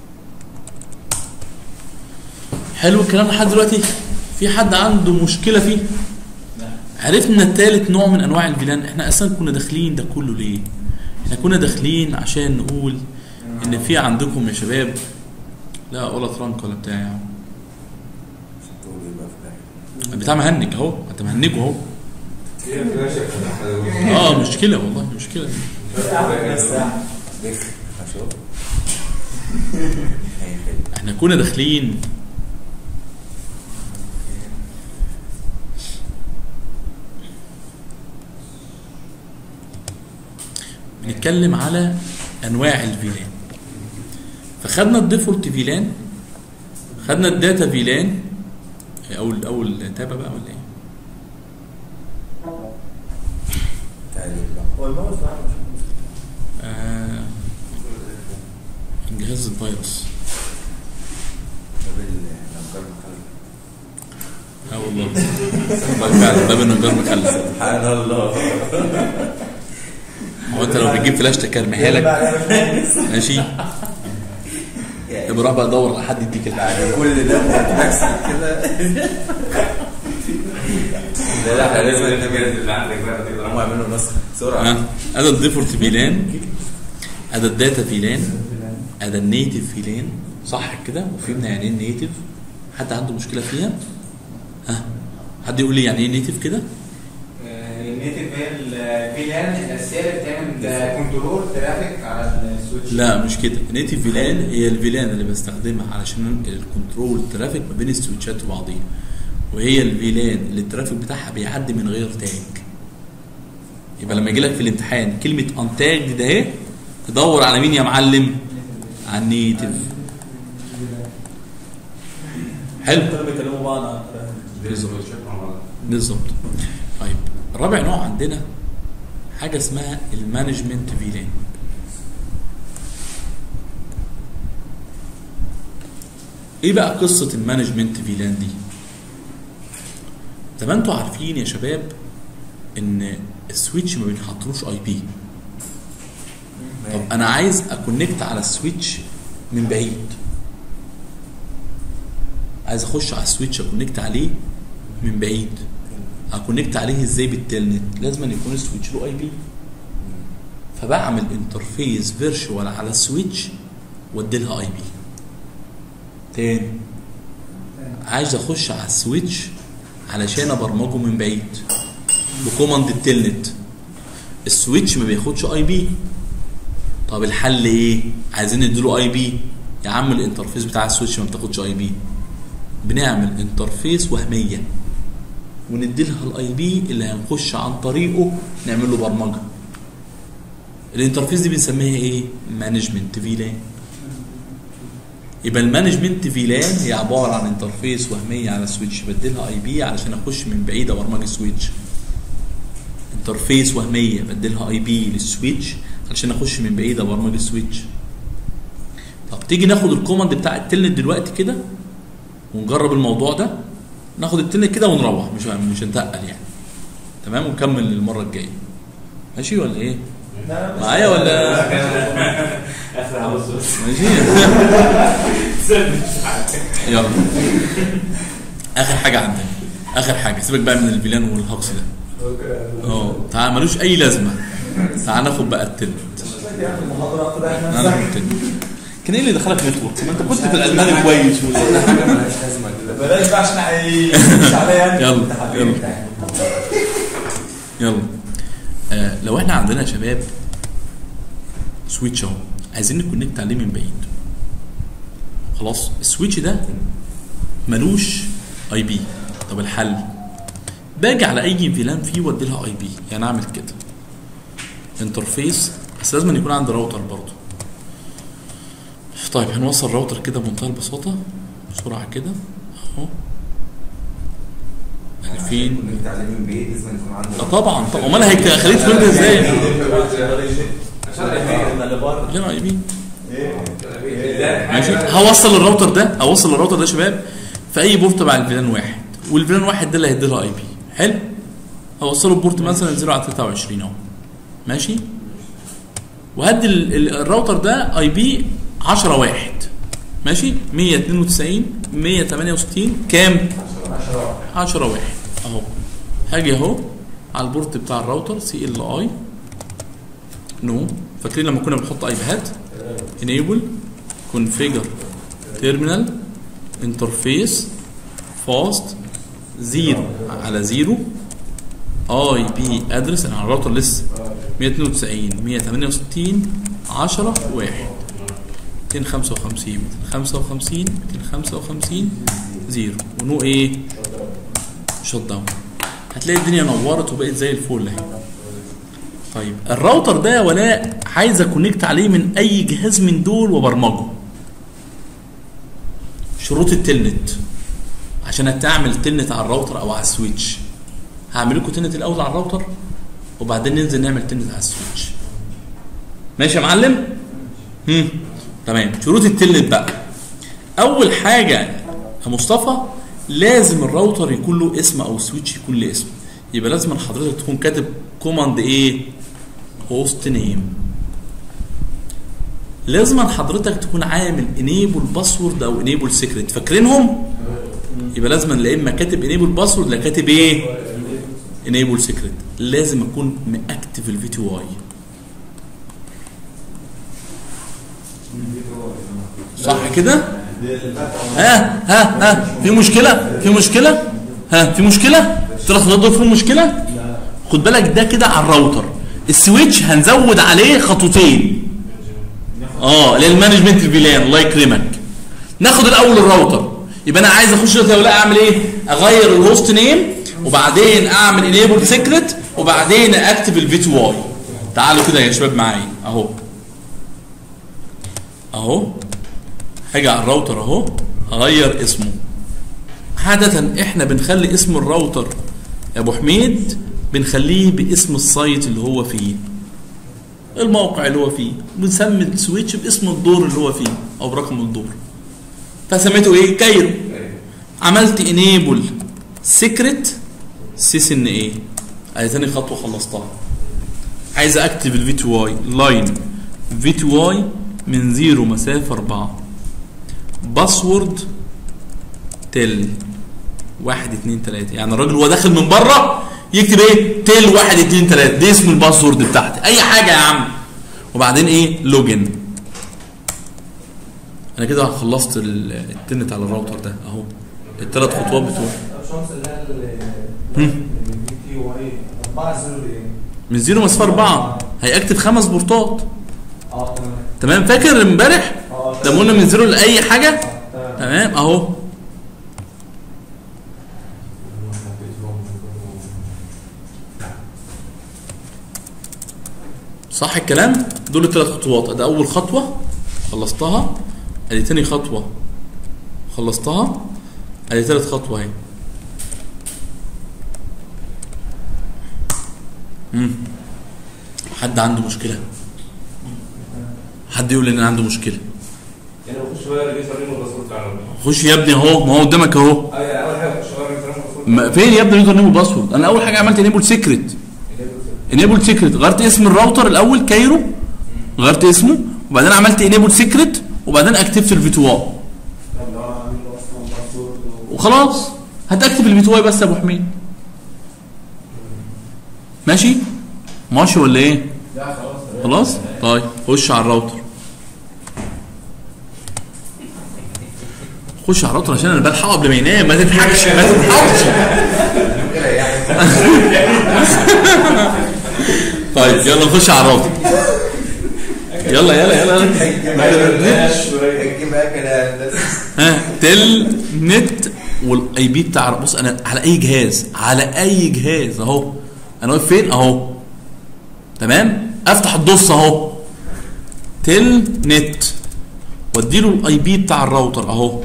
حلو الكلام لحد دلوقتي في حد عنده مشكله فيه عرفنا الثالث نوع من انواع الفيلان احنا اصلا كنا داخلين ده كله ليه احنا كنا داخلين عشان نقول ان في عندكم يا شباب لا ولا ترانك ولا بتاع يا عم تقول يبقى في الاخر بتاع مهنج اهو انت مهنجه اهو هي فلاشة فتحها اه مشكله والله مشكله بخ اشوف احنا كنا داخلين بنتكلم على انواع الفيلان فخدنا الديفولت فيلان خدنا الداتا فيلان اول اول تابه بقى ولا ايه تعالي بقى هو الماوس معاه مش آه جهاز الفيروس قبل نجار محل اه والله فعلا باب النجار مخلف سبحان الله هو انت لو بتجيب فلاش تكرمها لك ماشي يبقى روح بقى دور على حد يديك الحاجه بعد كل ده بتحصل كده لا لا احنا لازم الجهاز اللي عندك بقى هم تقدر يعملوا نسخه بسرعه اه هذا الديفولت فيلان هذا الداتا فيلان هذا النيتف فيلان صح كده وفهمنا يعني ايه النيتف حد عنده مشكله فيها ها حد يقول لي يعني ايه نيتف كده النيتف هي الفيلان الاساسيه اللي بتعمل كنترول ترافيك على السويتش لا مش كده نيتف فيلان هي الفيلان اللي بستخدمها علشان انقل الكنترول ترافيك ما بين السويتشات وبعضيها وهي الفيلان اللي الترافيك بتاعها بيعدي من غير تاج يبقى لما يجي لك في الامتحان كلمه انتاج ده اهي تدور على مين يا معلم على النيتف حلو كانوا بيكلموا بعض عن بالظبط بالظبط طيب رابع نوع عندنا حاجه اسمها المانجمنت فيلان ايه بقى قصه المانجمنت فيلان دي زي ما انتوا عارفين يا شباب ان السويتش ما بينحطلوش اي بي طب انا عايز اكونكت على السويتش من بعيد عايز اخش على السويتش اكونكت عليه من بعيد اكونكت عليه ازاي بالتلنت لازم أن يكون السويتش له اي بي فبعمل انترفيس فيرشوال على السويتش وادي لها اي بي تاني عايز اخش على السويتش علشان ابرمجه من بعيد بكوماند التلنت السويتش ما بياخدش اي بي طب الحل ايه عايزين نديله اي بي يا عم الانترفيس بتاع السويتش ما بتاخدش اي بي بنعمل انترفيس وهميه وندي لها الاي بي اللي هنخش عن طريقه نعمل له برمجه الانترفيس دي بنسميها ايه مانجمنت فيلان يبقى المانجمنت فيلان هي عباره عن انترفيس وهميه على سويتش بديلها اي بي علشان اخش من بعيد ابرمج السويتش انترفيس وهميه بديلها اي بي للسويتش علشان اخش من بعيد ابرمج السويتش طب تيجي ناخد الكوماند بتاع التلنت دلوقتي كده ونجرب الموضوع ده ناخد التلنت كده ونروح مش مش هنتقل يعني تمام ونكمل المره الجايه ماشي ولا ايه معايا ولا اخر عاوز بس ماشي يلا اخر حاجه عندنا اخر حاجه سيبك بقى من الفيلان والهقص ده اه تعال ملوش اي لازمه تعال ناخد بقى التلنت يعني المحاضرة كده احنا تعال ناخد التلنت كان ايه اللي دخلك نتورك ما انت كنت في الالماني كويس ولا حاجه مالهاش لازمه كده بلاش بقى عشان هيمشي عليا يعني يلا، انت حبيبي يلا. بتاعي. يلا آه لو احنا عندنا يا شباب سويتش اهو عايزين نكونكت عليه من بعيد خلاص السويتش ده ملوش اي بي طب الحل باجي على اي فيلان فيه وادي لها اي بي يعني اعمل كده انترفيس بس لازم يكون عندي راوتر برضه طيب هنوصل راوتر كده بمنتهى البساطه بسرعه كده اهو يعني فين كنت عليه من بعيد لازم يكون عنده اه طبعا طب امال هيخليك تفهم ازاي؟ عشان ايه اللي بره غير اي بي ده ماشي هوصل الراوتر ده هوصل الراوتر ده يا شباب في اي بورت مع الفيلان واحد والفيلان واحد ده اللي هيدي لها اي بي حلو هوصله بورت مثلا 0 على 23 اهو ماشي وهدي ال- ال- الراوتر ده اي بي 10 واحد ماشي 192 168 كام 10 واحد اهو هاجي اهو على البورت بتاع الراوتر سي ال اي نو فاكرين لما كنا بنحط اي بيهات enable configure terminal interface fast 0 على 0 اي بي ادرس انا على الراوتر لسه 192 168 10 1 255 255 255 0 ونو ايه شوت داون هتلاقي الدنيا نورت وبقت زي الفل اهي طيب الراوتر ده يا ولاء عايز اكونكت عليه من اي جهاز من دول وبرمجه شروط التلنت عشان اتعمل تلنت على الراوتر او على السويتش هعمل لكم تلنت الاول على الراوتر وبعدين ننزل نعمل تلنت على السويتش ماشي يا معلم هم. تمام شروط التلنت بقى اول حاجه يا مصطفى لازم الراوتر يكون له اسم او السويتش يكون له اسم يبقى لازم حضرتك تكون كاتب كوماند ايه هوست نيم لازم حضرتك تكون عامل انيبل باسورد او انيبل سيكريت فاكرينهم يبقى لازم لا اما كاتب انيبل باسورد لا كاتب ايه انيبل سيكريت لازم اكون ماكتف الفي تي واي صح كده ها ها ها في مشكله في مشكله ها في مشكله طلع تنظف في مشكله خد بالك ده كده على الراوتر السويتش هنزود عليه خطوتين اه للمانجمنت الفيلان الله يكرمك ناخد الاول الراوتر يبقى انا عايز اخش دلوقتي ولا اعمل ايه اغير الهوست نيم وبعدين اعمل انيبل سيكريت وبعدين اكتب الفي تو واي تعالوا كده يا شباب معايا اهو اهو هاجي على الراوتر اهو اغير اسمه عادة احنا بنخلي اسم الراوتر يا ابو حميد بنخليه باسم السايت اللي هو فيه الموقع اللي هو فيه بنسمي السويتش باسم الدور اللي هو فيه او برقم الدور فسميته ايه كايرو عملت انيبل سيكريت سيس ان ايه ادي تاني خطوه خلصتها عايز اكتب الفي تو واي لاين في تو واي من زيرو مسافه 4 باسورد تل واحد اتنين تلاته يعني الراجل هو داخل من بره يكتب ايه تل واحد اتنين تلاته دي اسم الباسورد بتاعتي اي حاجه يا عم وبعدين ايه لوجن انا كده خلصت ال- التنت على الراوتر ده اهو الثلاث خطوات بتوعي الشمس اللي هي هم. البي تي واي 4 0 ايه؟ من زيرو مسافه 4 هيكتب خمس بورتات اه تمام تمام فاكر امبارح اه لما قلنا من زيرو لاي حاجه آه، تمام تمام اهو صح الكلام دول الثلاث خطوات ده اول خطوه خلصتها ادي تاني خطوه خلصتها ادي ثالث خطوه اهي مم. حد عنده مشكله حد يقول ان عنده مشكله يعني بخش بقى اللي بيصير منه الباسورد بتاع الراجل. خش يا ابني اهو ما هو قدامك اهو اه يعني اول حاجه بخش بقى الباسورد ما- فين يا ابني يوزر نيم وباسورد انا اول حاجه عملت انيبل سيكريت انيبل سيكريت غيرت اسم الراوتر الاول كايرو غيرت اسمه وبعدين عملت انيبل سيكريت وبعدين اكتبت الفيتوا طب لو انا عامل له اصلا باسورد و- وخلاص هتكتب الفيتوا بس يا ابو حميد ماشي ماشي ولا ايه لا خلاص تمام. خلاص طيب خش على الراوتر خش على الراوتر عشان انا بلحقه قبل ما ينام ما تضحكش ما تضحكش طيب يلا نخش على الراوتر يلا يلا يلا اجيب كده ها تل نت والاي بي بتاع بص انا على اي جهاز على اي جهاز اهو انا واقف فين اهو تمام افتح الدوس اهو تل نت واديله الاي بي بتاع الراوتر اهو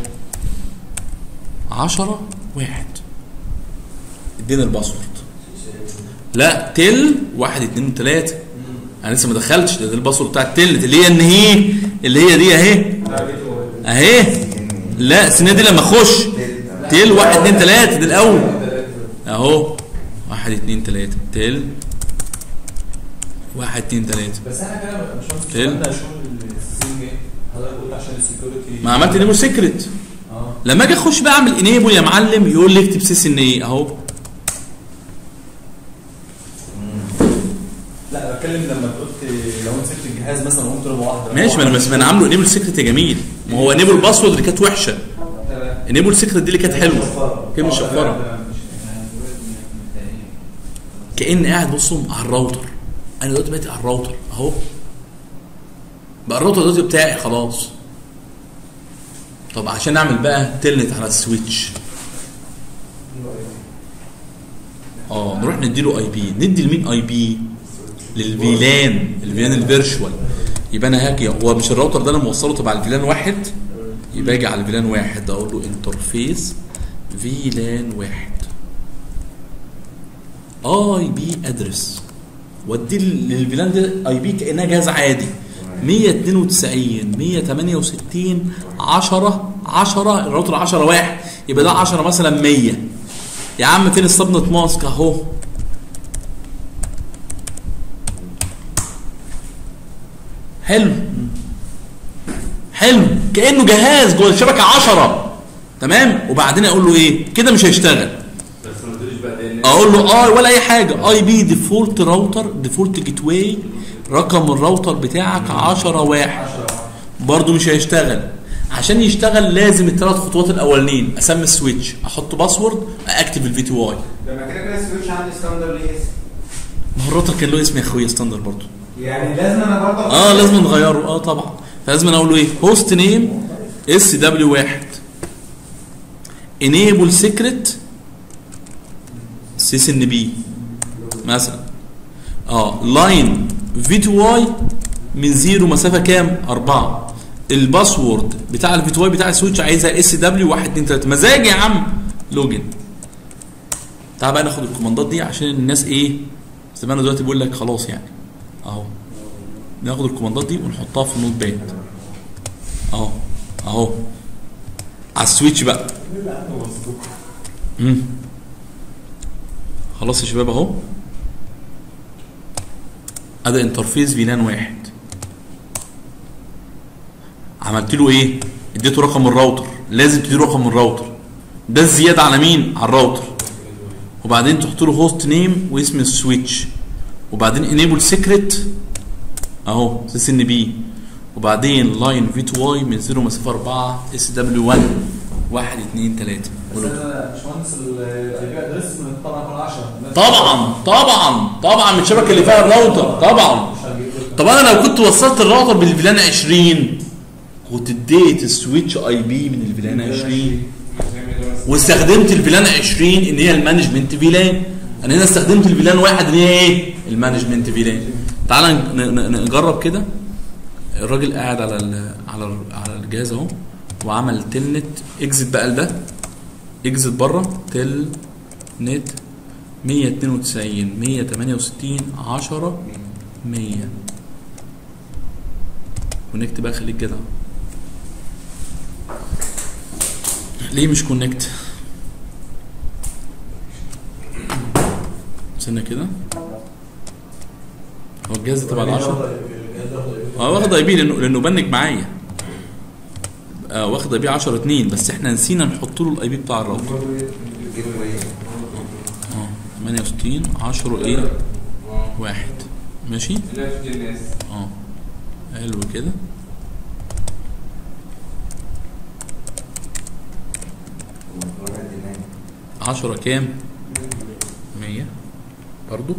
10 واحد ادينا الباسورد لا تل واحد اتنين تلاته انا لسه ما دخلتش ده, ده الباسورد بتاع التلت اللي هي ان هي اللي هي دي اهي اهي لا السنه دي لما اخش تل واحد اتنين تلاته ده الاول اهو واحد اتنين تلاته تل واحد اتنين تلاته بس احنا كده مش مش تل. عملنا شغل السينج ايه؟ حضرتك قلت عشان السكيورتي ما عملت انيبل سيكريت اه لما اجي اخش بقى اعمل انيبل يا معلم يقول لي اكتب سيس ان ايه اهو لا بتكلم لما قلت لو انت سبت الجهاز مثلا وقمت ضربه واحده ماشي ما انا بس ما انا عامله انيبل سيكريت يا جميل ما هو انيبل باسورد اللي كانت وحشه تمام انيبل سيكريت دي اللي كانت حلوه كلمه شفره كاني قاعد بصوا على الراوتر انا دلوقتي بقيت على الراوتر اهو بقى الراوتر دلوقتي بتاعي خلاص طب عشان اعمل بقى تلنت على السويتش اه نروح نديله اي بي ندي لمين اي بي للفيلان الفيلان الفيرشوال يبقى انا هاجي هو مش الراوتر ده انا موصله تبع الفيلان واحد يبقى اجي على الفيلان واحد اقول له انترفيس فيلان واحد اي بي ادرس وادي للفيلان ده اي بي كانها جهاز عادي 192 168 10 10 الراوتر 10 واحد يبقى ده 10 مثلا 100 يا عم فين الصبنة ماسك اهو حلو حلو كانه جهاز جوه الشبكه 10 تمام وبعدين اقول له ايه كده مش هيشتغل بس ما تقوليش بقى ده ان اقول له اه ولا اي حاجه اي بي ديفولت راوتر ديفولت جيت واي رقم الراوتر بتاعك 10 واحد برضه مش هيشتغل عشان يشتغل لازم الثلاث خطوات الاولانيين اسمي السويتش احط باسورد اكتب الفي تي واي لما كده كده السويتش عندي ستاندر ليه اسم ما هو الراوتر كان له اسم يا اخويا ستاندر برضه يعني لازم انا برضه اه لازم نغيره اه طبعا فلازم اقول له ايه هوست نيم اس دبليو واحد انيبل سيكريت سيس ان بي مثلا اه لاين في تو واي من زيرو مسافه كام 4 الباسورد بتاع الفي تو واي بتاع السويتش عايزها اس دبليو 1 2 3 مزاج يا عم لوجن تعال بقى ناخد الكوماندات دي عشان الناس ايه زي ما انا دلوقتي بقول لك خلاص يعني اهو ناخد الكوماندات دي ونحطها في النوت باد اهو اهو على السويتش بقى مم. خلاص يا شباب اهو ادي انترفيس فيلان واحد عملت له ايه اديته رقم الراوتر لازم تديله رقم الراوتر ده الزياده على مين على الراوتر وبعدين تحط له هوست نيم واسم السويتش وبعدين انيبل سيكريت اهو سي ان بي وبعدين لاين في 2 واي من 0 مسافه 4 اس دبليو 1 1 2 3 بس انا باشمهندس الاي بي ادريس من طبعا كل 10 طبعا طبعا طبعا من الشبكه اللي فيها الراوتر طبعا مش هجيب طب انا لو كنت وصلت الراوتر بالفيلان 20 كنت اديت السويتش اي بي من الفيلان 20 واستخدمت الفيلان 20 ان هي المانجمنت فيلان انا هنا استخدمت الفيلان واحد ان هي ايه المانجمنت فيلان تعال ن- ن- نجرب كده الراجل قاعد على ال على ال على الجهاز اهو وعمل تل نت اكزت بقى لده اكزت بره تل نت 192 168 10 100 كونكت بقى خليك جدع ليه مش كونكت استنى كده هو الجهاز ده تبع ال 10 اه واخد اي بي لانه لانه بنك معايا آه واخد اي بي 10 2 بس احنا نسينا نحط له الاي بي بتاع الراوتر اه 68 10 ايه واحد ماشي لا في الناس اه حلو كده عشرة كام؟ مية برضو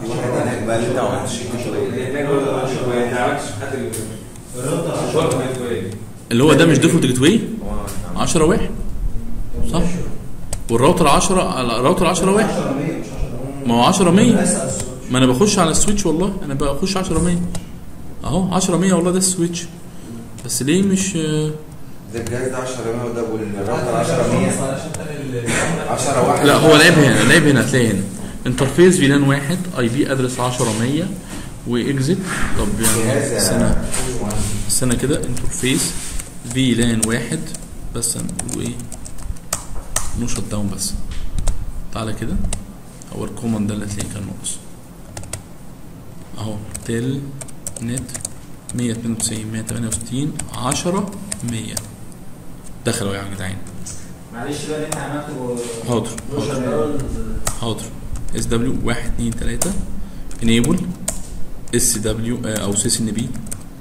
اللي هو ده مش ديفولت جيت واي 10 واحد صح والراوتر 10 الراوتر 10 واحد ما هو 10 100 ما انا بخش على السويتش والله انا بخش 10 100 اهو 10 100 والله ده السويتش بس ليه مش آه، ده الجهاز ده 10 100 وده والراوتر 10 100 10 واحد لا هو لعب هنا لعب هنا هتلاقي هنا انترفيس فيلان واحد اي بي ادرس 10 100 واكزit طب يعني جهاز استنى يا استنى كده انترفيس فيلان واحد بس هنقول ايه نو شت داون بس تعالى كده هو الكوماند ده اللي هتلاقيه كان ناقص اهو تل نت 192 168 10 100 دخلوا يا جدعان معلش بقى اللي انت عملته حاضر حاضر حاضر اس دبليو 1 2 3 انيبل اس دبليو او سيس ان بي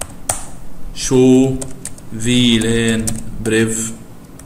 شو فيلان بريف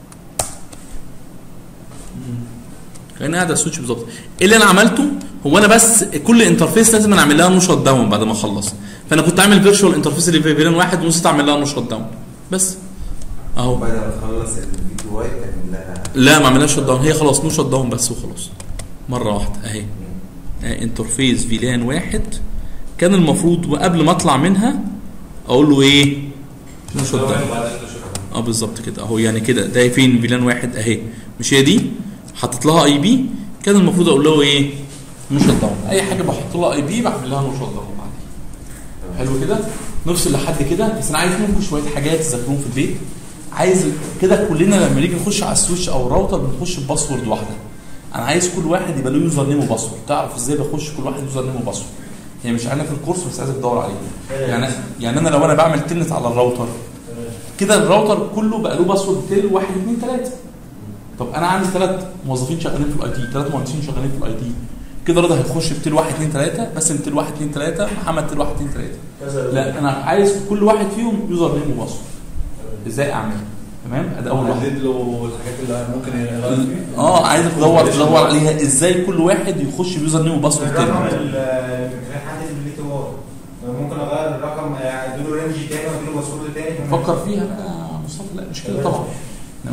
كان قاعد على السويتش بالظبط ايه اللي انا عملته هو انا بس كل انترفيس لازم انا اعمل لها نو شت داون بعد ما اخلص فانا كنت عامل فيرتشوال انترفيس اللي في فيلان واحد ونسيت اعمل لها نو شت داون بس اهو بعد ما تخلص الفيديو وايت تعمل لها لا ما عملناش شت داون هي خلاص نو شت داون بس وخلاص مره واحده اهي آه، انترفيس فيلان واحد كان المفروض وقبل ما اطلع منها اقول له ايه نو شت داون اه بالظبط كده اهو يعني كده ده فين فيلان واحد اهي مش هي دي حطيت لها اي بي كان المفروض اقول له ايه نو شت داون اي حاجه بحط لها اي بي بعمل لها نو شت داون بعدين حلو كده نفصل لحد كده بس انا عايز منكم شويه حاجات تذاكروهم في البيت عايز كده كلنا لما نيجي نخش على السويتش او الراوتر بنخش بباسورد واحده انا عايز كل واحد يبقى له يوزر نيم وباسورد تعرف ازاي بخش كل واحد يوزر نيم وباسورد هي مش عندنا في الكورس بس عايزك تدور عليه يعني يعني انا لو انا بعمل تلنت على الراوتر كده الراوتر كله بقى له باسورد تل 1 2 3 طب انا عندي ثلاث موظفين شغالين في الاي تي ثلاث مهندسين شغالين في الاي تي كده رضا هيخش بتل 1 2 3 بس تل 1 2 3 محمد تل 1 2 3 لا انا عايز كل واحد فيهم يوزر نيم وباسورد ازاي اعمل تمام ادي اول واحد حدد له الحاجات اللي ممكن يغير فيها اه عايزك تدور تدور عليها ازاي كل واحد يخش بيوزر نيم وباسورد الرقم تاني اللي غير حدد بالليت وار ممكن اغير الرقم اديله رينج تاني واديله باسورد تاني فكر فيها لا يا مصطفى لا مش كده طبعا تمام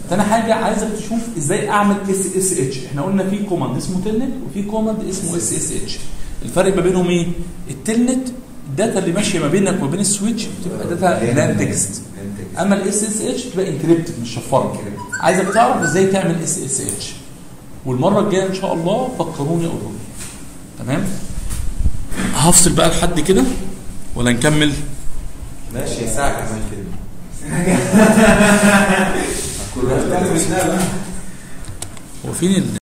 تاني حاجه عايزك تشوف ازاي اعمل اس اس اتش احنا قلنا في كوماند اسمه تلنت وفي كوماند اسمه اس اس اتش الفرق ما بينهم ايه التلنت الداتا اللي ماشيه ما بينك وما بين السويتش بتبقى داتا بلان تكست اما الاس اس اتش بتبقى انكريبتد مش شفره عايزك تعرف ازاي تعمل اس اس اتش والمره الجايه ان شاء الله فكروني اقول لكم تمام هفصل بقى لحد كده ولا نكمل ماشي ساعة كمان كده هو فين ال